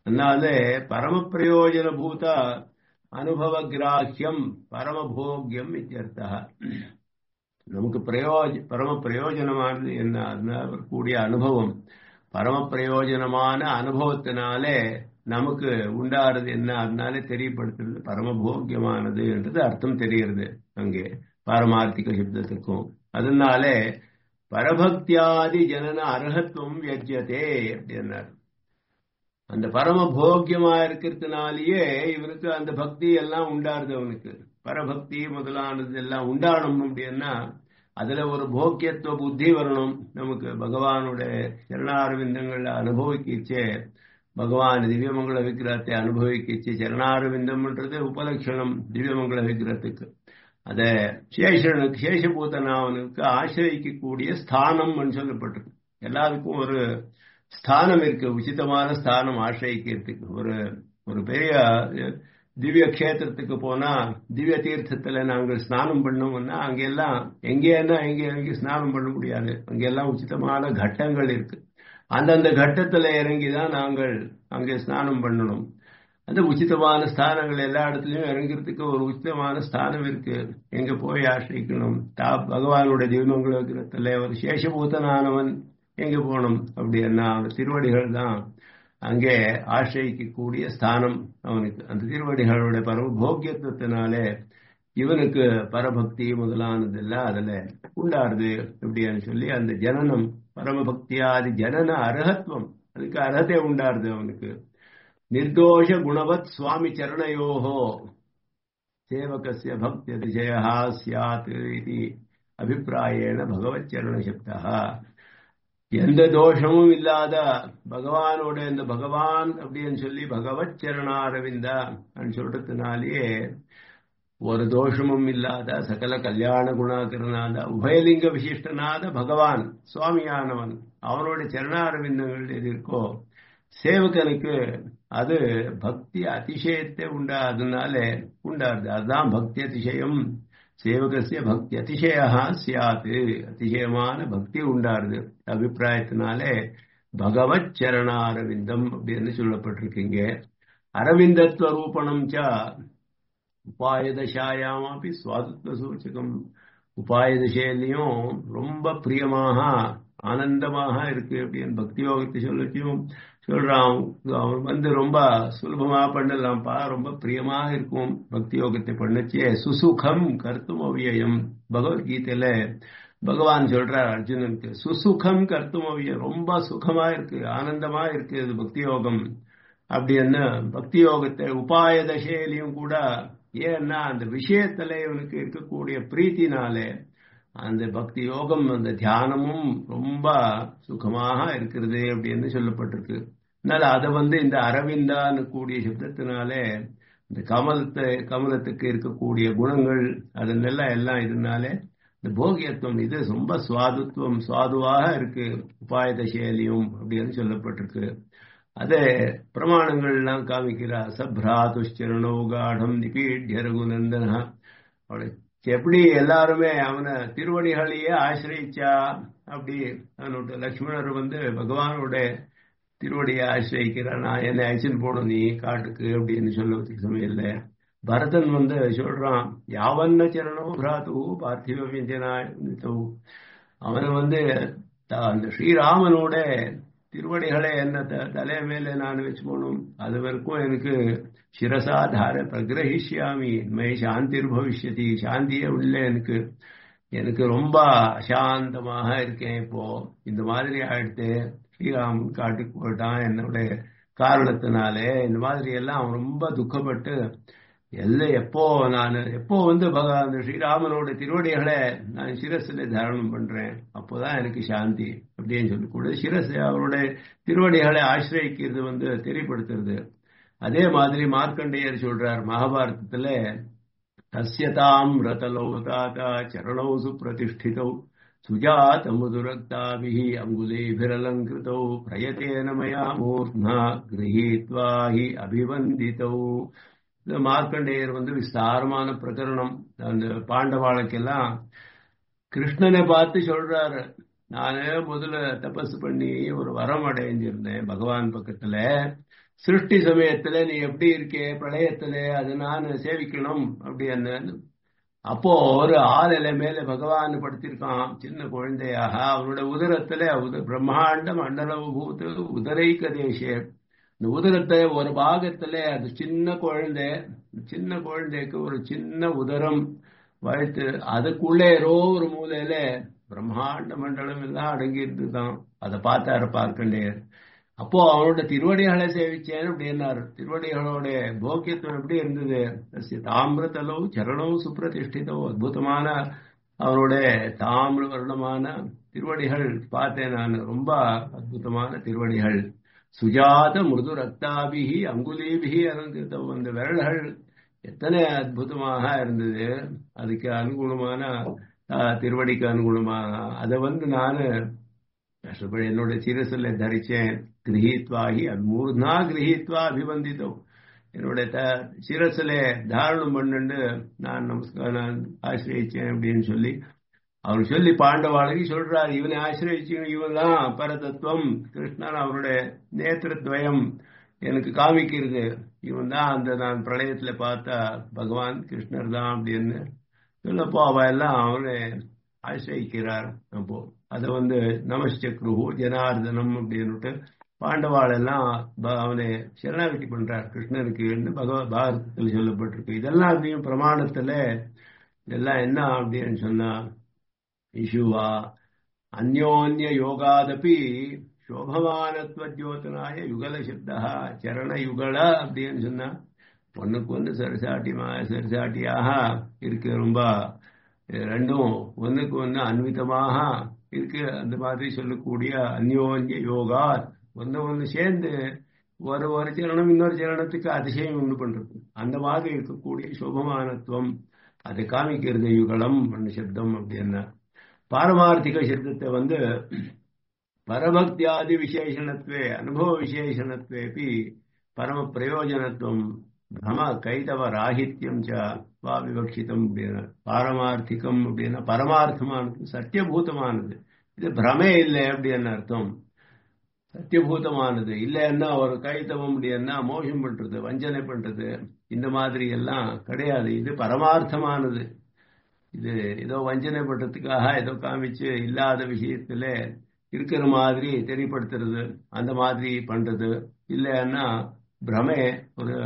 அதனால பரம பிரயோஜன பூத அனுபவ கிராஹ்யம் பரமபோக்கியம் இத்தியர்த்தா நமக்கு பிரயோஜ பரம பிரயோஜனமானது என்ன அதனால கூடிய அனுபவம் பரம பிரயோஜனமான அனுபவத்தினாலே நமக்கு உண்டாறது என்ன அதனாலே தெரியப்படுத்துறது பரமபோக்கியமானது என்றது அர்த்தம் தெரிகிறது அங்கே பாரமார்த்திக சப்தத்துக்கும் அதனாலே பரபக்தியாதி ஜனன அர்ஹத்துவம் வியஜ்யதே அப்படின்னார் அந்த பரம போக்கியமா இருக்கிறதுனாலேயே இவனுக்கு அந்த பக்தி எல்லாம் உண்டாருது அவனுக்கு பரபக்தி முதலானது எல்லாம் உண்டாடணும் அப்படின்னா அதுல ஒரு போக்கியத்துவ புத்தி வரணும் நமக்கு பகவானுடைய சரணாரவிந்தங்களை அனுபவிக்கிச்சே பகவான் திவ்யமங்கள விக்கிரகத்தை அனுபவிக்கிச்சு சரணாரவிந்தம்ன்றது உபலட்சணம் திவ்யமங்கள விக்கிரகத்துக்கு அத சேஷனுக்கு சேஷபூதனாவனுக்கு ஆசிரியக்கக்கூடிய ஸ்தானம் சொல்லப்பட்டிருக்கு எல்லாருக்கும் ஒரு ஸ்தானம் இருக்கு உச்சிதமான ஸ்தானம் ஆசிரியக்கிறதுக்கு ஒரு ஒரு பெரிய திவ்ய கஷேத்திரத்துக்கு போனா திவ்ய தீர்த்தத்துல நாங்கள் ஸ்நானம் பண்ணோம்னா அங்கெல்லாம் எங்கேன்னா எங்க எங்க ஸ்நானம் பண்ண முடியாது அங்கெல்லாம் உச்சிதமான கட்டங்கள் இருக்கு அந்தந்த கட்டத்துல இறங்கிதான் நாங்கள் அங்கே ஸ்நானம் பண்ணணும் அந்த உச்சிதமான ஸ்தானங்கள் எல்லா இடத்துலயும் இறங்கிறதுக்கு ஒரு உச்சிதமான ஸ்தானம் இருக்கு எங்க போய் ஆசிரிக்கணும் தா பகவானுடைய தெய்வங்கள் இருக்கிறதுல ஒரு சேஷபூதனானவன் எங்க போகணும் அப்படின்னா அவன் திருவடிகள் தான் அங்கே ஆசிரியக்கக்கூடிய ஸ்தானம் அவனுக்கு அந்த திருவடிகளுடைய பரம போக்கியத்துவத்தினாலே இவனுக்கு பரபக்தி முதலானதெல்லாம் அதுல உண்டாருது அப்படின்னு சொல்லி அந்த ஜனனம் பரமபக்தியாதி ஜனன அர்ஹத்துவம் அதுக்கு அர்ஹத்தை உண்டாருது அவனுக்கு நிர்தோஷ குணவத் சுவாமி சரணயோகோ சேவகசிய பக்தி அதிசயா சியாத் இது அபிப்பிராயேன பகவத் சரண சப்தா எந்த தோஷமும் இல்லாத பகவானோட இந்த பகவான் அப்படின்னு சொல்லி பகவத் சரணாரவிந்தா சொல்றதுனாலேயே ஒரு தோஷமும் இல்லாத சகல கல்யாண குணாகரனாத உபயலிங்க விசிஷ்டனாத பகவான் சுவாமியானவன் அவனோட சரணாரவிந்தங்கள் எது இருக்கோ சேவகனுக்கு அது பக்தி அதிசயத்தை உண்டா அதனால உண்டாருது அதுதான் பக்தி அதிசயம் சேவகசிய பக்தி அதிசயா சியாத்து அதிசயமான பக்தி உண்டாருது அபிப்பிராயத்தினாலே பகவத் சரணாரவிந்தம் அப்படின்னு சொல்லப்பட்டிருக்கீங்க அரவிந்தத்துவ ரூபணம் ச உபாயதசாயாம் அப்படி சுவாதத்துவ சூச்சகம் உபாயதசையிலையும் ரொம்ப பிரியமாக ஆனந்தமாக இருக்கு அப்படின்னு பக்தி யோகத்தை சொல்லச்சியும் சொல்றான் அவன் வந்து ரொம்ப சுலபமா பண்ணலாம்ப்பா ரொம்ப பிரியமாக இருக்கும் பக்தி யோகத்தை பண்ணச்சே சுசுகம் கருத்தும் அவ்வியம் பகவத்கீதையில பகவான் சொல்றார் அர்ஜுனனுக்கு சுசுகம் கருத்தும் அவ்வியம் ரொம்ப சுகமா இருக்கு ஆனந்தமா இருக்கு இது பக்தி யோகம் அப்படின்னு பக்தி யோகத்தை உபாய தசையிலையும் கூட ஏன்னா அந்த விஷயத்துல இவனுக்கு இருக்கக்கூடிய பிரீத்தினாலே அந்த பக்தி யோகம் அந்த தியானமும் ரொம்ப சுகமாக இருக்கிறது அப்படின்னு சொல்லப்பட்டிருக்கு அதனால அதை வந்து இந்த அரவிந்தான்னு கூடிய சப்தத்தினாலே இந்த கமலத்தை கமலத்துக்கு இருக்கக்கூடிய குணங்கள் அதனெல்லாம் எல்லாம் இதனாலே இந்த போகியத்துவம் இது ரொம்ப சுவாதுத்துவம் சுவாதுவாக இருக்கு உபாயத செயலியும் அப்படின்னு சொல்லப்பட்டிருக்கு அதே பிரமாணங்கள்லாம் காமிக்கிறா சப்ராதுஷ்சரணோ காடம் நிபீட்ய ரகுநந்தனா அவளை எப்படி எல்லாருமே அவனை திருவடிகளையே ஆசிரியிச்சா அப்படி அவனோட லக்ஷ்மணர் வந்து பகவானோட திருவடியை ஆசிரியிக்கிறான் நான் என்னை அழைச்சின்னு போடும் நீ காட்டுக்கு அப்படின்னு சொல்லுவதுக்கு சமயம் இல்லை பரதன் வந்து சொல்றான் யாவன்ன சரணோ பிராத்து பார்த்திவ வியஞ்சனாயோ அவனை வந்து அந்த ஸ்ரீராமனோட திருவடிகளை என்ன தலை மேல நான் வச்சு போகணும் அது வரைக்கும் எனக்கு சிரசாதார பிரகிரகிஷ்யாமி மை சாந்திர் பவிஷ்யதி சாந்தியே உள்ள எனக்கு எனக்கு ரொம்ப அசாந்தமாக இருக்கேன் இப்போ இந்த மாதிரி ஆயிடுத்து ஸ்ரீராமன் காட்டுக்கு போயிட்டான் என்னோட காரணத்தினாலே இந்த மாதிரி எல்லாம் அவன் ரொம்ப துக்கப்பட்டு எல்லாம் எப்போ நான் எப்போ வந்து அந்த ஸ்ரீராமனோட திருவடிகளை நான் சிரஸ்ல தாரணம் பண்றேன் அப்போதான் எனக்கு சாந்தி அப்படின்னு சொல்லக்கூடாது சிரஸ் அவரோட திருவடிகளை ஆசிரியக்கிறது வந்து தெரியப்படுத்துறது அதே மாதிரி மார்க்கண்டேயர் சொல்றார் மகாபாரதத்துல தஸ்யதாம் ரதலோ தாத்தா சரணௌ சுப்பிரதிஷ்டிதௌ சுஜாத முதுரக்தாபிஹி அங்குலேபிரலங்கிருதௌ பிரயத்தேன மயா மூர்னா கிரகீத்வா ஹி அபிவந்திதௌ இந்த மார்க்கண்டேயர் வந்து விஸ்தாரமான பிரகரணம் அந்த பாண்டவாளுக்கெல்லாம் கிருஷ்ணனை பார்த்து சொல்றாரு நானே முதல்ல தபஸ் பண்ணி ஒரு வரம் அடைஞ்சிருந்தேன் பகவான் பக்கத்துல சிருஷ்டி சமயத்துல நீ எப்படி இருக்கே பிரளயத்துல அது நான் சேவிக்கணும் அப்படின்னு அப்போ ஒரு ஆளில மேல பகவான் படுத்திருக்கான் சின்ன குழந்தையாக அவனோட உதரத்துல உத பிரம்மாண்ட மண்டலம் பூத்து உதரைக்க தேசே இந்த உதரத்தை ஒரு பாகத்துல அது சின்ன குழந்தை சின்ன குழந்தைக்கு ஒரு சின்ன உதரம் வளர்த்து அதுக்குள்ளே ஏதோ ஒரு மூலையில பிரம்மாண்ட மண்டலம் எல்லாம் அடங்கி இருந்துதான் அதை பார்த்தாரு பார்க்கண்டேர் அப்போ அவனோட திருவடிகளை சேவிச்சேன் அப்படின்னாரு திருவடிகளோட போக்கியத்துவம் எப்படி இருந்தது தாமிரத்தலவு சரணம் சுப்பிரதிஷ்டிதோ அற்புதமான அவனோட தாமிர வருணமான திருவடிகள் பார்த்தேன் நான் ரொம்ப அற்புதமான திருவடிகள் சுஜாத மிருது ரக்தாபிகி அங்குலீபிகி அலங்கிருத்தம் அந்த விரல்கள் எத்தனை அற்புதமாக இருந்தது அதுக்கு அனுகுணமான திருவடிக்கு அனுகுணமாக அதை வந்து நான் கஷ்டப்படி என்னோட சிரசில் தரிச்சேன் கிரகித்வாகி மூர்னா கிரகித்வா அபிவந்தித்தோம் என்னோட த சிரசில தாரணம் பண்ணுண்டு நான் நமஸ்காரம் நான் ஆசிரியச்சேன் அப்படின்னு சொல்லி அவர் சொல்லி பாண்டவாளுக்கு சொல்றார் இவனை ஆசிரியச்சு இவன் தான் பரதத்துவம் கிருஷ்ணன் அவருடைய நேத்திரத்வயம் எனக்கு காமிக்கிறது இவன் தான் அந்த நான் பிரளயத்துல பார்த்த பகவான் கிருஷ்ணர் தான் அப்படின்னு சொல்லப்போ அவ எல்லாம் அவனை ஆசிரியிக்கிறார் அப்போ அதை வந்து நமஸ்சக்ருஹு ஜனார்தனம் அப்படின்னுட்டு பாண்டவாள் எல்லாம் அவனை சரணாகதி பண்றார் கிருஷ்ணனுக்கு பகவ பாரதத்தில் சொல்லப்பட்டிருக்கு இதெல்லாம் அப்படியும் பிரமாணத்துல இதெல்லாம் என்ன அப்படின்னு சொன்னா இஷுவா அந்யோன்ய யோகாதபி சோபமானத்வஜோதனாய யுகல சப்தா சரண யுகல அப்படின்னு சொன்னா ஒன்னுக்கு ஒன்று சரிசாட்டிமா சரிசாட்டியாக இருக்கு ரொம்ப ரெண்டும் ஒன்றுக்கு ஒன்று அன்விதமாக இருக்கு அந்த மாதிரி சொல்லக்கூடிய அந்யோன்ய யோகா ஒன்று ஒன்று சேர்ந்து ஒரு ஒரு சரணம் இன்னொரு சரணத்துக்கு அதிசயம் உண்டு பண்றது அந்த மாதிரி இருக்கக்கூடிய சுபமானத்துவம் அதை காமிக்கிறது யுகலம் சப்தம் அப்படின்னா பாரமார்த்திக சப்தத்தை வந்து பரபக்தியாதி விசேஷணத்வே அனுபவ விசேஷணத்வேபி பரம பிரயோஜனத்துவம் பிரம கைதவ ராகித்யம் ச வா விவக்ஷிதம் அப்படின்னா பாரமார்த்திகம் அப்படின்னா பரமார்த்தமானது சத்தியபூதமானது இது பிரமே இல்லை அப்படின்னு அர்த்தம் சத்தியபூதமானது இல்லைன்னா ஒரு கைத்தவம் அப்படின்னா மோசம் பண்றது வஞ்சனை பண்றது இந்த மாதிரி எல்லாம் கிடையாது இது பரமார்த்தமானது இது ஏதோ வஞ்சனை பண்றதுக்காக ஏதோ காமிச்சு இல்லாத விஷயத்துல இருக்கிற மாதிரி தெரியப்படுத்துறது அந்த மாதிரி பண்றது இல்லைன்னா பிரமே ஒரு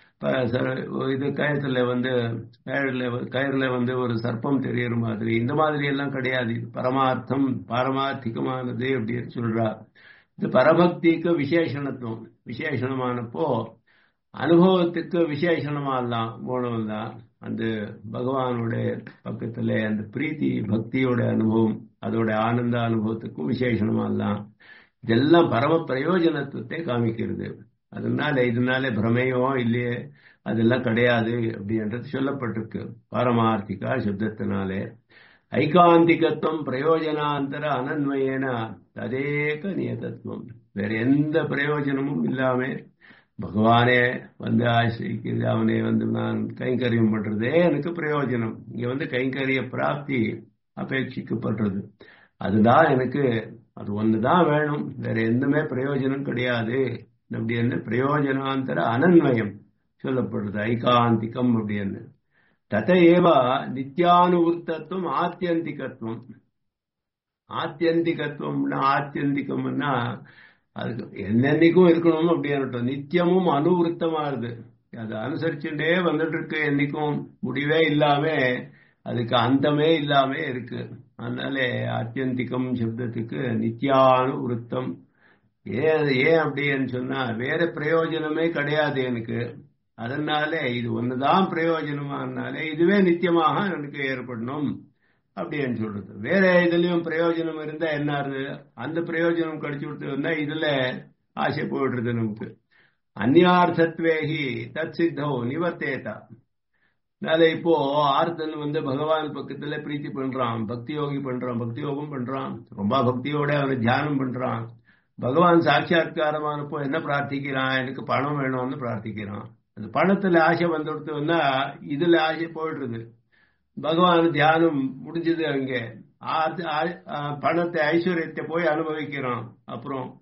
இது கயத்துல வந்து கயிறுல கயிறுல வந்து ஒரு சர்ப்பம் தெரியற மாதிரி இந்த மாதிரி எல்லாம் கிடையாது பரமார்த்தம் பாரமார்த்திகமானது அப்படின்னு சொல்றா இது பரபக்திக்கு விசேஷணத்துவம் விசேஷணமானப்போ அனுபவத்துக்கு விசேஷணமாலாம் போனவன் தான் அந்த பகவானுடைய பக்கத்துல அந்த பிரீத்தி பக்தியோட அனுபவம் அதோட ஆனந்த அனுபவத்துக்கும் விசேஷணமாலாம் இதெல்லாம் பரம பிரயோஜனத்துவத்தை காமிக்கிறது அதனால இதனால பிரமையோ இல்லையே அதெல்லாம் கிடையாது அப்படின்றது சொல்லப்பட்டிருக்கு பாரமார்த்திகா சப்தத்தினாலே ஐகாந்திகத்துவம் பிரயோஜனாந்தர அனன்மயேன ததேக நியதத்துவம் வேற எந்த பிரயோஜனமும் இல்லாம பகவானே வந்து ஆசிரிக்கிறது அவனே வந்து நான் கைங்கரியம் பண்றதே எனக்கு பிரயோஜனம் இங்க வந்து கைங்கரிய பிராப்தி அபேட்சிக்கப்படுறது அதுதான் எனக்கு அது ஒண்ணுதான் வேணும் வேற எந்தமே பிரயோஜனம் கிடையாது அப்படின்னு பிரயோஜனாந்தர அனன்வயம் சொல்லப்படுறது ஐகாந்திகம் அப்படின்னு தத ஏவ நித்தியானுவர்த்தத்துவம் ஆத்தியந்திகத்துவம் ஆத்தியந்திகத்துவம்னா ஆத்தியந்திகம்னா அதுக்கு என்னென்னைக்கும் இருக்கணும் அப்படின்னு நித்தியமும் அனுவருத்தமாகுது அதை அனுசரிச்சுட்டே வந்துட்டு இருக்கு என்னைக்கும் முடிவே இல்லாம அதுக்கு அந்தமே இல்லாம இருக்கு அதனால ஆத்தியந்திகம் சப்தத்துக்கு நித்தியானு விருத்தம் ஏன் ஏன் அப்படின்னு சொன்னா வேற பிரயோஜனமே கிடையாது எனக்கு அதனால இது ஒண்ணுதான் பிரயோஜனமானாலே இதுவே நித்தியமாக எனக்கு ஏற்படணும் அப்படின்னு சொல்றது வேற இதுலயும் பிரயோஜனம் இருந்தா என்ன அந்த பிரயோஜனம் கிடைச்சு கொடுத்ததுன்னா இதுல ஆசை போயிடுறது நமக்கு அந்நியார்த்தத்வேகி தத் சித்தோ நிவர்த்தேதா அதனால இப்போ ஆர்த்தன் வந்து பகவான் பக்கத்துல பிரீத்தி பண்றான் பக்தி யோகி பண்றான் பக்தி யோகம் பண்றான் ரொம்ப பக்தியோட அவனை தியானம் பண்றான் பகவான் சாட்சா்காரமானப்போ என்ன பிரார்த்திக்கிறான் எனக்கு பணம் வேணும்னு பிரார்த்திக்கிறான் அந்த பணத்துல ஆசை வந்துடுத்துன்னா இதுல ஆசை போயிடுறது பகவான் தியானம் முடிஞ்சது அங்கே பணத்தை ஐஸ்வர்யத்தை போய் அனுபவிக்கிறான் அப்புறம்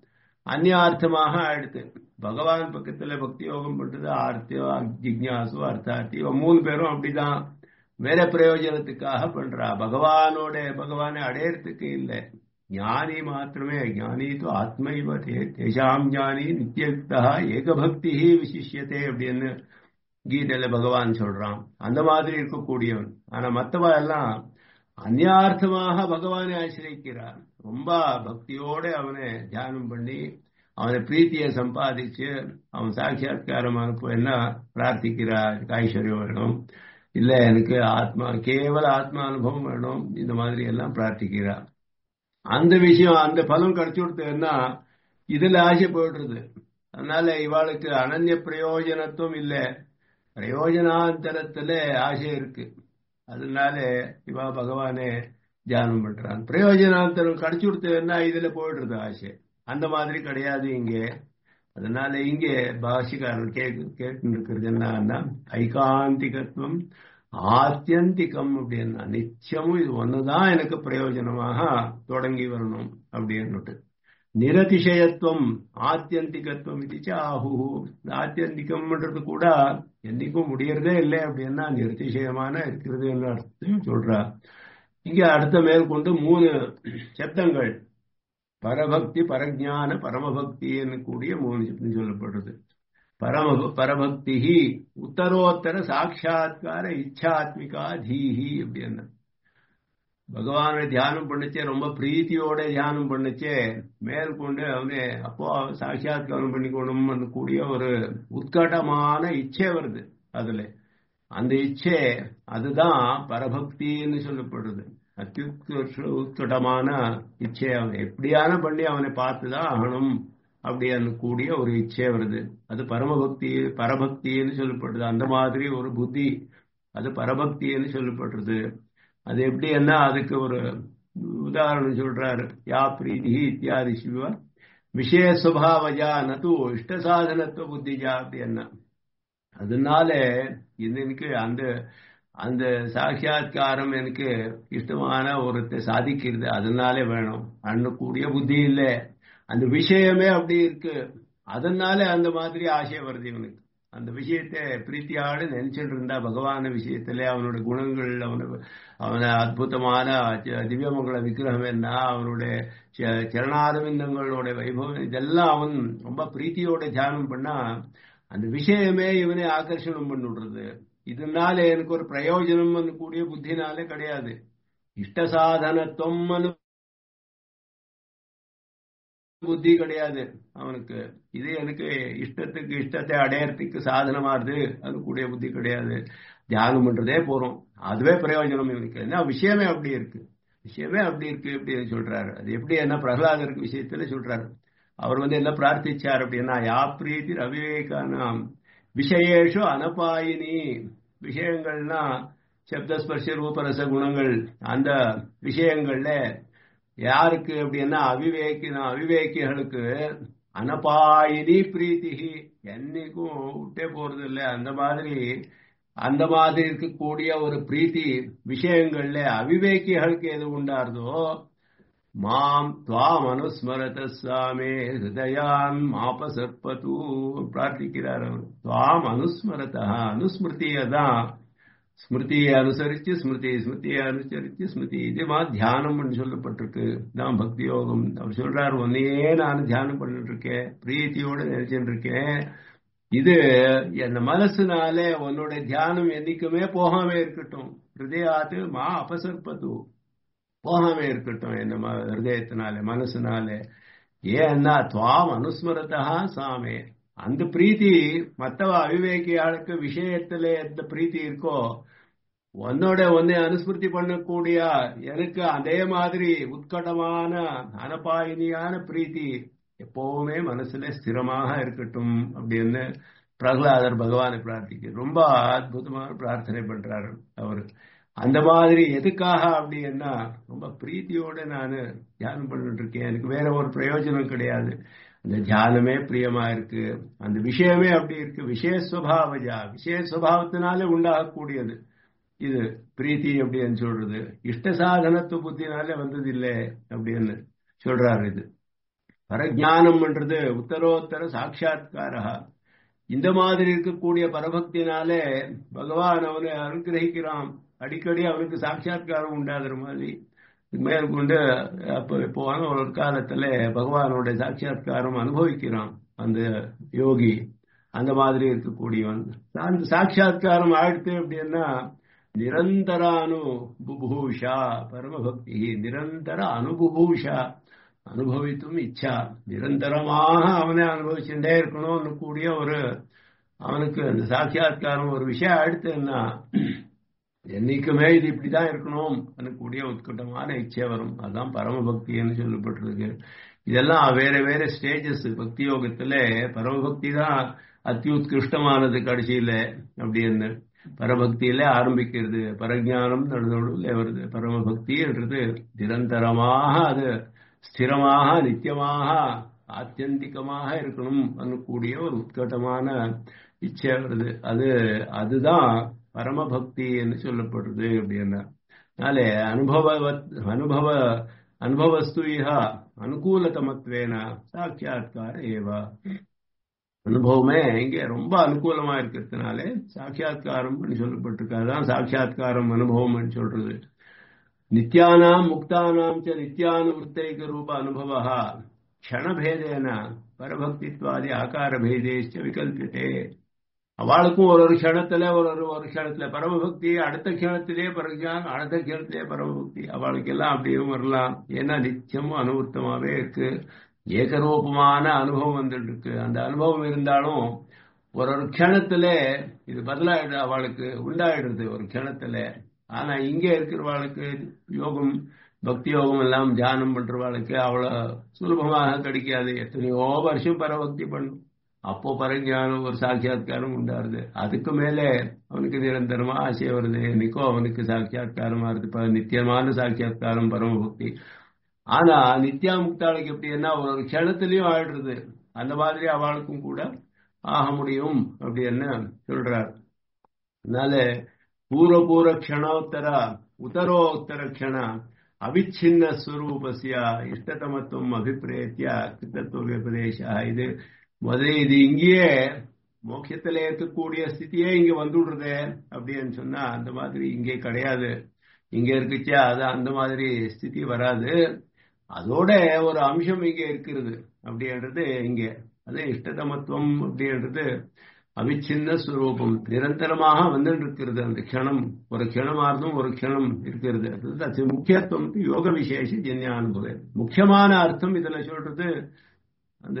அந்நியார்த்தமாக ஆயிடுது பகவான் பக்கத்துல பக்தி யோகம் பண்றது ஆர்த்தியோ ஜிக்யாசு அர்த்தார்த்தி மூணு பேரும் அப்படிதான் வேற பிரயோஜனத்துக்காக பண்றா பகவானோட பகவானை அடையறதுக்கு இல்லை ஞானி மாத்திரமே ஞானி தோ ஆத்மைவ தேஷாம் ஞானி நித்தியயுக்தா ஏகபக்தி விசிஷ்யத்தே அப்படின்னு கீதையில பகவான் சொல்றான் அந்த மாதிரி இருக்கக்கூடியவன் ஆனா மத்தவா எல்லாம் அந்நியார்த்தமாக பகவானை ஆசிரிக்கிறான் ரொம்ப பக்தியோட அவனை தியானம் பண்ணி அவனை பிரீத்தியை சம்பாதிச்சு அவன் சாட்சாத்காரம் அனுப்ப என்ன பிரார்த்திக்கிறார் ஐஸ்வர்யம் வேணும் இல்ல எனக்கு ஆத்மா கேவல ஆத்மா அனுபவம் வேணும் இந்த மாதிரி எல்லாம் பிரார்த்திக்கிறார் அந்த விஷயம் அந்த பலம் கிடைச்சு கொடுத்ததுன்னா இதுல ஆசை போயிடுறது அதனால இவாளுக்கு அனன்ய பிரயோஜனத்துவம் இல்லை பிரயோஜனாந்தரத்துல ஆசை இருக்கு அதனால இவா பகவானே தியானம் பண்றான் பிரயோஜனாந்தரம் கிடைச்சு கொடுத்ததுன்னா இதுல போயிடுறது ஆசை அந்த மாதிரி கிடையாது இங்கே அதனால இங்கே பாஷிக்காரர் கேட்டு கேட்டு இருக்கிறது என்னன்னா ஐகாந்திகத்துவம் ஆத்தியந்திகம் அப்படின்னா நிச்சயமும் இது ஒண்ணுதான் எனக்கு பிரயோஜனமாக தொடங்கி வரணும் அப்படின்னுட்டு நிரதிசயத்துவம் ஆத்தியந்திகத்துவம் இது ஆஹு ஆத்தியந்திகம்ன்றது கூட என்னைக்கும் முடியறதே இல்லை அப்படின்னா நிரதிசயமான இருக்கிறது அர்த்தம் சொல்றா இங்க அடுத்த மேற்கொண்டு மூணு சப்தங்கள் பரபக்தி பரஜான பரமபக்தி கூடிய மூணு சப்தம் சொல்லப்படுறது பரம பரபக்தி உத்தரோத்தர சாட்சா்கார இச்சாத்மிகா தீஹி அப்படின்னு பகவானை தியானம் பண்ணுச்சே ரொம்ப பிரீத்தியோட தியானம் பண்ணுச்சே மேற்கொண்டு அவனே அப்போ சாட்சாத்காரம் பண்ணிக்கணும் கூடிய ஒரு உத்கட்டமான இச்சை வருது அதுல அந்த இச்சை அதுதான் பரபக்தின்னு சொல்லப்படுறது அத்தியுத்கர்ஷ உத்கட்டமான இச்சை அவன் எப்படியான பண்ணி அவனை பார்த்துதான் ஆகணும் அப்படின்னு கூடிய ஒரு இச்சை வருது அது பரமபக்தி பரபக்தின்னு சொல்லப்படுது அந்த மாதிரி ஒரு புத்தி அது பரபக்தின்னு சொல்லப்படுறது அது எப்படி என்ன அதுக்கு ஒரு உதாரணம் சொல்றாரு யா பிரீதி இத்தியாதி சிவ விஷய சுபாவஜா நது இஷ்ட சாதனத்துவ புத்திஜா அப்படி என்ன அதனால எனக்கு அந்த அந்த சாட்சா்காரம் எனக்கு இஷ்டமான ஒருத்தை சாதிக்கிறது அதனாலே வேணும் அண்ணக்கூடிய புத்தி இல்லை அந்த விஷயமே அப்படி இருக்கு அதனால அந்த மாதிரி ஆசை வருது இவனுக்கு அந்த விஷயத்தை பிரீத்தியாடு நினைச்சிட்டு இருந்தா பகவான விஷயத்துல அவனோட குணங்கள் அவன அவன அற்புதமான திவ்யமங்கள விக்கிரகம் என்ன அவனுடைய சரணாரவிந்தங்களோட வைபவம் இதெல்லாம் அவன் ரொம்ப பிரீத்தியோட தியானம் பண்ணா அந்த விஷயமே இவனை ஆகர்ஷணம் பண்ணிவிடுறது இதனால எனக்கு ஒரு பிரயோஜனம் கூடிய புத்தினாலே கிடையாது இஷ்ட சாதனத்துவம் புத்தி கிடையாது அவனுக்கு இது எனக்கு இஷ்டத்துக்கு இஷ்டத்தை அடையறதுக்கு சாதனமாறுது அது கூடிய புத்தி கிடையாது தியானம் பண்றதே போறோம் அதுவே பிரயோஜனம் இவனுக்கு என்ன விஷயமே அப்படி இருக்கு விஷயமே அப்படி இருக்கு அப்படின்னு சொல்றாரு அது எப்படி என்ன பிரகலாதருக்கு விஷயத்துல சொல்றாரு அவர் வந்து என்ன பிரார்த்திச்சார் அப்படின்னா யா பிரீத்தி அவிவேகானாம் விஷயேஷு அனபாயினி விஷயங்கள்னா சப்தஸ்பர்ஷ ரூபரச குணங்கள் அந்த விஷயங்கள்ல யாருக்கு அப்படின்னா அவிவேக்கினா அவிவேக்கிகளுக்கு அனபாயினி பிரீத்திகி என்னைக்கும் விட்டே போறது இல்லை அந்த மாதிரி அந்த மாதிரி இருக்கக்கூடிய ஒரு பிரீத்தி விஷயங்கள்ல அவிவேக்கிகளுக்கு எது உண்டாருதோ மாம் துவாம் அனுஸ்மரத சாமே ஹிருதயான் மாபசற்பது பிரார்த்திக்கிறார் அவர் துவாம் அனுஸ்மரதா அனுஸ்மிருதியை தான் ஸ்மிருதியை அனுசரிச்சு ஸ்மிருதி ஸ்மிருதியை அனுசரிச்சு ஸ்மிருதி இது மாதிரி தியானம் பண்ணி சொல்லப்பட்டிருக்கு தான் பக்தி யோகம் அவர் சொல்றாரு ஒன்னையே நான் தியானம் பண்ணிட்டு இருக்கேன் பிரீத்தியோட நினைச்சுட்டு இருக்கேன் இது என் மனசுனால உன்னோட தியானம் என்னைக்குமே போகாம இருக்கட்டும் ஹிருதயாத்து மா அபசற்பது போகாம இருக்கட்டும் என்ன ஹிருதயத்தினால மனசுனால ஏன்னா துவாம் அனுஸ்மரதா சாமே அந்த பிரீத்தி மத்தவ அவிவேகியாளுக்கு விஷயத்துல எந்த பிரீத்தி இருக்கோ உன்னோட உன்னை அனுஸ்மிருதி பண்ணக்கூடிய எனக்கு அதே மாதிரி உட்கடமான அனபாயினியான பிரீத்தி எப்பவுமே மனசுல ஸ்திரமாக இருக்கட்டும் அப்படின்னு பிரகலாதர் பகவானை பிரார்த்திக்க ரொம்ப அற்புதமான பிரார்த்தனை பண்றாரு அவரு அந்த மாதிரி எதுக்காக அப்படின்னா ரொம்ப பிரீத்தியோட நான் தியானம் பண்ணிட்டு இருக்கேன் எனக்கு வேற ஒரு பிரயோஜனம் கிடையாது அந்த தியானமே பிரியமா இருக்கு அந்த விஷயமே அப்படி இருக்கு விஷயஸ்வபாவஜா விஷயஸ்வபாவத்தினாலே உண்டாகக்கூடியது இது பிரீத்தி அப்படின்னு சொல்றது இஷ்ட சாதனத்து புத்தினாலே வந்தது இல்லை அப்படின்னு சொல்றாரு இது பரஜானம்ன்றது உத்தரோத்தர சாட்சா்காரா இந்த மாதிரி இருக்கக்கூடிய பரபக்தினாலே பகவான் அவனை அனுகிரகிக்கிறான் அடிக்கடி அவனுக்கு சாட்சா்காரம் உண்டாகிற மாதிரி மேற்கொண்டு அப்ப போன ஒரு காலத்துல பகவானோட சாட்சா்காரம் அனுபவிக்கிறான் அந்த யோகி அந்த மாதிரி இருக்கக்கூடியவன் அந்த சாட்சா்காரம் ஆயிடுத்து அப்படின்னா நிரந்தர அனுபூஷா பரமபக்தி நிரந்தர அனுபூஷா அனுபவித்தும் இச்சா நிரந்தரமாக அவனை அனுபவிச்சுட்டே இருக்கணும்னு கூடிய ஒரு அவனுக்கு அந்த சாட்சியாத்காரம் ஒரு விஷயம் ஆயிடுத்துன்னா என்னைக்குமே இது இப்படிதான் இருக்கணும் கூடிய உத்கட்டமான இச்சை வரும் அதான் பரமபக்தின்னு சொல்லப்பட்டிருக்கு இதெல்லாம் வேற வேற ஸ்டேஜஸ் பக்தி யோகத்துல பரமபக்தி தான் அத்தியுத்கிருஷ்டமானது கடைசியில அப்படின்னு பரபக்தியில ஆரம்பிக்கிறது பரஜானம் நடுநடுவில் வருது பரமபக்தின்றது நிரந்தரமாக அது ஸ்திரமாக நித்தியமாக ஆத்தியந்திகமாக இருக்கணும் கூடிய ஒரு உத்கட்டமான இச்சை வருது அது அதுதான் பரமபக்தி என்று சொல்லப்படுறது அப்படின்னா அதனால அனுபவ அனுபவ அனுபவஸ்து இஹ அனுகூலதமத்வேன சாட்சியாத்கார ஏவா அனுபவமே இங்க ரொம்ப அனுகூலமா இருக்கிறதுனால சாட்சியாத்காரம் சொல்லப்பட்டிருக்கு அதுதான் சாட்சியாத்காரம் அனுபவம் சொல்றது நித்யானாம் முக்தானாம் ச நித்யானுவృத்தைக ரூப அனுபவ க்ஷணபேதேன பரபக்தித்வாதி ஆகார பேதேச்ச விகல்பித்தே அவளுக்கும் ஒரு ஒரு க்ஷணத்துல ஒரு ஒரு ஒரு க்ஷணத்துல பரமபக்தி அடுத்த க்ஷணத்திலே பரஜான் அடுத்த க்ஷணத்திலே பரமபக்தி அவளுக்கு எல்லாம் அப்படியும் வரலாம் ஏன்னா நிச்சயமும் அனுவர்த்தமாவே இருக்கு ஏகரூபமான அனுபவம் வந்துட்டு இருக்கு அந்த அனுபவம் இருந்தாலும் ஒரு ஒரு க்ஷணத்துல இது பதிலாயிடு அவளுக்கு உண்டாயிடுறது ஒரு க்ஷணத்துல ஆனா இங்க இருக்கிறவாளுக்கு யோகம் பக்தி யோகம் எல்லாம் தியானம் பண்றவாளுக்கு அவ்வளவு சுலபமாக கிடைக்காது எத்தனையோ வருஷம் பரபக்தி பண்ணும் அப்போ பரஞானம் ஒரு சாட்சியாத்காரம் உண்டாருது அதுக்கு மேலே அவனுக்கு நிரந்தரமா ஆசை வருது என்னைக்கோ அவனுக்கு சாட்சியாத்காரமா இருக்கு நித்தியமான சாட்சியாத்காரம் பரமபக்தி ஆனா நித்யா முக்தாளுக்கு எப்படின்னா ஒரு க்ஷணத்திலையும் ஆயிடுறது அந்த மாதிரி அவளுக்கும் கூட ஆக முடியும் அப்படின்னு சொல்றார் அதனால பூர்வ பூர்வ க்ஷணோத்தர உத்தரோத்தர க்ஷண அவிச்சின்ன ஸ்வரூபசிய இஷ்டதமத்துவம் அபிப்பிரேத்திய கிருத்தத்துவ விபதேச இது முதல்ல இது இங்கேயே மோட்சத்துல இருக்கக்கூடிய ஸ்திதியே இங்க வந்துடுறது அப்படின்னு சொன்னா அந்த மாதிரி இங்கே கிடையாது இங்க இருக்குச்சா அது அந்த மாதிரி ஸ்திதி வராது அதோட ஒரு அம்சம் இங்க இருக்கிறது அப்படின்றது இங்க அது இஷ்டதமத்துவம் அப்படின்றது அவிச்சின்ன ஸ்வரூபம் நிரந்தரமாக வந்துட்டு இருக்கிறது அந்த க்ஷணம் ஒரு க்ஷணமார்த்தம் ஒரு க்ஷணம் இருக்கிறது அது முக்கியத்துவம் யோக விசேஷ ஜன்ய அனுபவம் முக்கியமான அர்த்தம் இதுல சொல்றது அந்த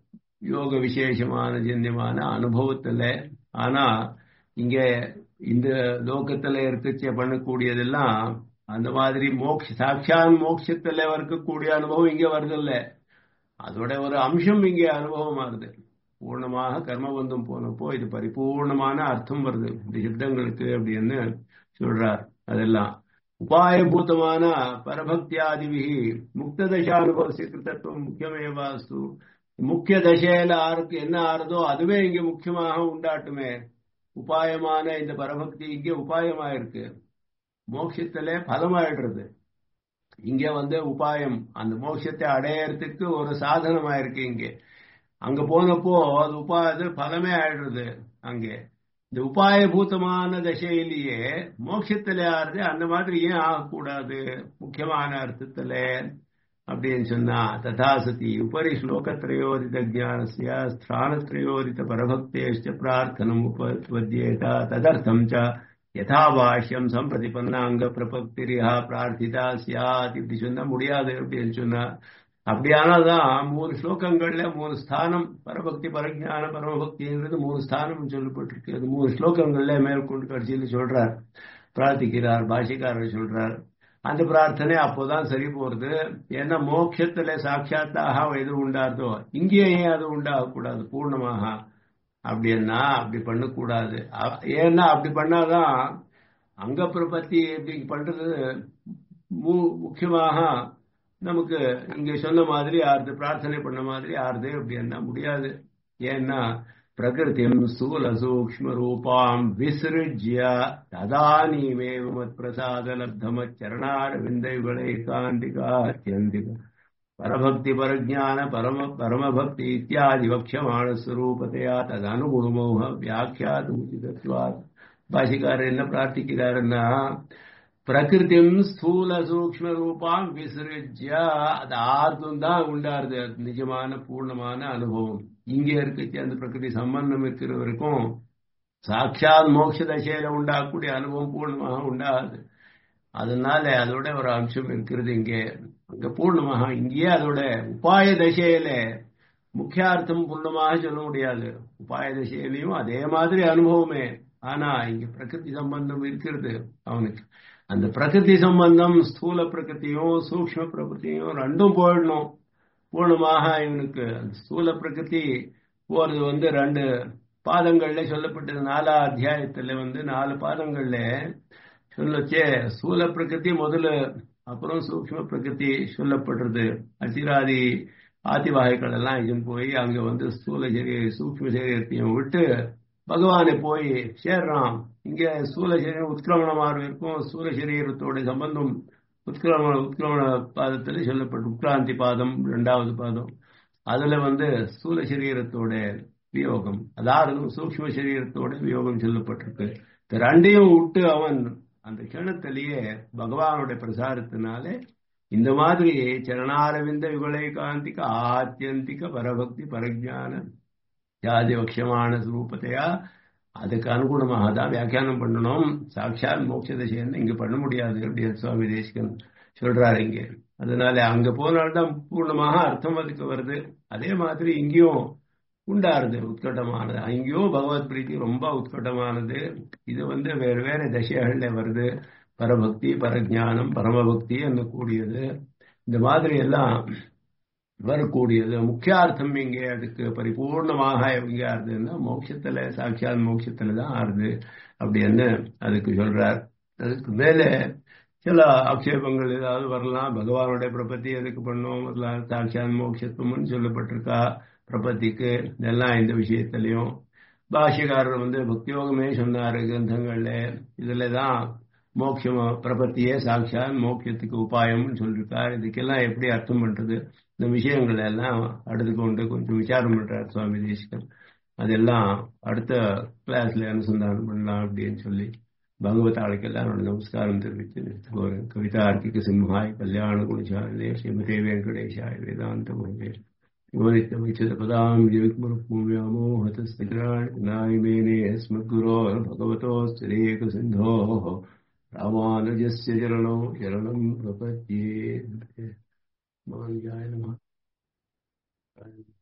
யோக விசேஷமான ஜன்யமான அனுபவத்துல ஆனா இங்க இந்த லோகத்துல இருக்கச்ச பண்ணக்கூடியதெல்லாம் அந்த மாதிரி மோக்ஷ சாட்சான் மோட்சத்துல இருக்கக்கூடிய அனுபவம் இங்க வருதில்ல அதோட ஒரு அம்சம் இங்க அனுபவம் ஆகுது பூர்ணமாக கர்மபந்தம் போனப்போ இது பரிபூர்ணமான அர்த்தம் வருது இந்த சித்தங்களுக்கு அப்படின்னு சொல்றார் அதெல்லாம் உபாயபூதமான பரபக்தியாதிவிகி முக்த தசானுபவசி கிருத்தத்துவம் முக்கியமேவாஸ்து முக்கிய தசையில ஆருக்கு என்ன ஆறுதோ அதுவே இங்க முக்கியமாக உண்டாட்டுமே உபாயமான இந்த பரபக்தி இங்க உபாயமா இருக்கு மோட்சத்திலே பலமாயிடுறது இங்க வந்து உபாயம் அந்த மோட்சத்தை அடையறதுக்கு ஒரு சாதனமா இருக்கு இங்கே அங்க போனப்போ அது உபா அது பலமே ஆயிடுறது அங்கே இந்த உபாயபூதமான தசையிலேயே மோட்சத்திலே ஆறுது அந்த மாதிரி ஏன் ஆகக்கூடாது முக்கியமான அர்த்தத்துல அப்படின்னு சொன்னா ததாசதி உபரி ஸ்லோகத்ரயோதித ஜானசிய ஸ்தானத்ரயோதித பரபக்தேஷ்ட பிரார்த்தனம் உபத்வத்யேதா ததர்த்தம் ச யதாபாஷ்யம் சம்பிரதிபன்னாங்க பிரபக்திரியா பிரார்த்திதா சியாத் இப்படி சொன்னா முடியாது அப்படின்னு சொன்னா அப்படியானதான் மூணு ஸ்லோகங்கள்ல மூணு ஸ்தானம் பரபக்தி பரஜான பரமபக்திங்கிறது மூணு ஸ்தானம் சொல்லப்பட்டிருக்கு அது மூணு ஸ்லோகங்கள்ல மேற்கொண்டு கடைசியில் சொல்றார் பிரார்த்திக்கிறார் பாஷிக்காரர் சொல்றார் அந்த பிரார்த்தனை அப்போதான் சரி போறது ஏன்னா மோட்சத்துல சாட்சாத்தாக எது உண்டாதோ இங்கேயே ஏன் அது உண்டாகக்கூடாது பூர்ணமாக அப்படின்னா அப்படி பண்ணக்கூடாது ஏன்னா அப்படி பண்ணாதான் அங்க பிரபத்தி இப்படி பண்றது முக்கியமாக நமக்கு இங்க சொன்ன மாதிரி ஆறுது பிரார்த்தனை பண்ண மாதிரி ஆறுது அப்படின்னா முடியாது ஏன்னா பிரகிருதிம் ஸ்தூல சூக்ம ரூபாம் விசிருஜ்ய ததானீமேவ மத் பிரசாத லப்தம சரணார விந்தைகளை காந்திகா அத்தியந்திக பரபக்தி பரஜான பரம பரமபக்தி இத்தியாதி வக்ஷமான ஸ்வரூபத்தையா ததனுகுணமோக வியாக்கியாது உச்சிதத்வாத் பாஷிக்காரர் என்ன பிரார்த்திக்கிறாருன்னா பிரகிருதிம் ஸ்தூல சூக்ம ரூபாம் விசிறிஜ்ய அது ஆர்த்தம் தான் உண்டாருது நிஜமான பூர்ணமான அனுபவம் இங்க இருக்க அந்த பிரகிருதி சம்பந்தம் இருக்கிற வரைக்கும் சாட்சாத் மோட்ச தசையில உண்டாகக்கூடிய அனுபவம் பூர்ணமாக உண்டாகுது அதனால அதோட ஒரு அம்சம் இருக்கிறது இங்கே அங்க பூர்ணமாக இங்கேயே அதோட உபாய தசையில முக்கியார்த்தம் பூர்ணமாக சொல்ல முடியாது உபாய தசையிலையும் அதே மாதிரி அனுபவமே ஆனா இங்க பிரகிருதி சம்பந்தம் இருக்கிறது அவனுக்கு அந்த பிரகிருதி சம்பந்தம் ஸ்தூல பிரகிருத்தியும் சூக்ம பிரகிருத்தியும் ரெண்டும் போயிடணும் பூர்ணமாக இவனுக்கு அந்த ஸ்தூல பிரகிருதி போறது வந்து ரெண்டு பாதங்கள்ல சொல்லப்பட்டது நாலா அத்தியாயத்துல வந்து நாலு பாதங்கள்ல சொல்லச்சே ஸ்தூல பிரகிருதி முதல்ல அப்புறம் சூக்ம பிரகிருதி சொல்லப்படுறது அசிராதி ஆதிவாகைகள் எல்லாம் இதன் போய் அங்க வந்து ஸ்தூல சரீர சூக்ம சரீரத்தையும் விட்டு பகவானை போய் சேர்றான் இங்க ஸ்தூல சரீரம் உத்கிரமணமாக இருக்கும் ஸ்தூல சரீரத்தோட சம்பந்தம் உத்கிரமண உத்கிரமண பாதத்தில் சொல்லப்பட்டு உட்கிராந்தி பாதம் இரண்டாவது பாதம் அதுல வந்து ஸ்தூல சரீரத்தோட வியோகம் அதாவது சூக்ம சரீரத்தோட வியோகம் சொல்லப்பட்டிருக்கு இந்த ரெண்டையும் விட்டு அவன் அந்த கிணத்திலேயே பகவானுடைய பிரசாரத்தினால இந்த மாதிரி சரணாரவிந்த யுகலை காந்திக ஆத்தியந்திக பரபக்தி பரஜான ஜாதி வக்ஷமான ரூபத்தையா அதுக்கு அனுகுணமாக தான் வியாக்கியானம் பண்ணணும் சாட்சாத் மோட்ச திசைன்னு இங்க பண்ண முடியாது அப்படின்னு சுவாமி தேசிகன் சொல்றாரு இங்க அதனால அங்க போனால்தான் பூர்ணமாக அர்த்தம் அதுக்கு வருது அதே மாதிரி இங்கேயும் உண்டாருது உத்கட்டமானது அங்கேயும் பகவத் பிரீத்தி ரொம்ப உத்கட்டமானது இது வந்து வேறு வேறு தசைகள்ல வருது பரபக்தி பரஜானம் பரமபக்தி என்ன கூடியது இந்த மாதிரி எல்லாம் வரக்கூடியது முக்கியார்த்தம் இங்கே அதுக்கு பரிபூர்ணமாக எங்க ஆறுதுன்னா மோட்சத்துல சாட்சியாத் மோட்சத்துல தான் ஆறுது அப்படின்னு அதுக்கு சொல்றார் அதுக்கு மேல சில ஆக்ஷேபங்கள் ஏதாவது வரலாம் பகவானுடைய பிரபத்தி எதுக்கு பண்ணோம் சாட்சியாத் மோட்சத்துவம்னு சொல்லப்பட்டிருக்கா பிரபத்திக்கு இதெல்லாம் இந்த விஷயத்திலையும் பாஷ்யக்காரர் வந்து பக்தியோகமே சொன்னாரு கிரந்தங்கள்ல இதுல தான் மோட்சம் பிரபத்தியே சாட்சாத் மோட்சத்துக்கு உபாயம்னு சொல்லியிருக்காரு இதுக்கெல்லாம் எப்படி அர்த்தம் பண்றது இந்த விஷயங்கள் எல்லாம் எடுத்துக்கொண்டு கொஞ்சம் விசாரம் பண்றார் சுவாமி தேசிகன் அதெல்லாம் அடுத்த கிளாஸ்ல அனுசந்தானம் பண்ணலாம் அப்படின்னு சொல்லி பகவதாளுக்கெல்லாம் என்னோட நமஸ்காரம் தெரிவித்து ஒரு கவிதார்க்கிக சிம்ஹாய் கல்யாண குணசாலினே ஸ்ரீமதே வெங்கடேஷாய் வேதாந்த குருவே योनित्यमिच्छतपदां अस्मद्गुरोर्भगवतोऽस्तिरेकसिन्धोः रामानुजस्य चरणौ शरणं प्रपद्ये मान्याय नमः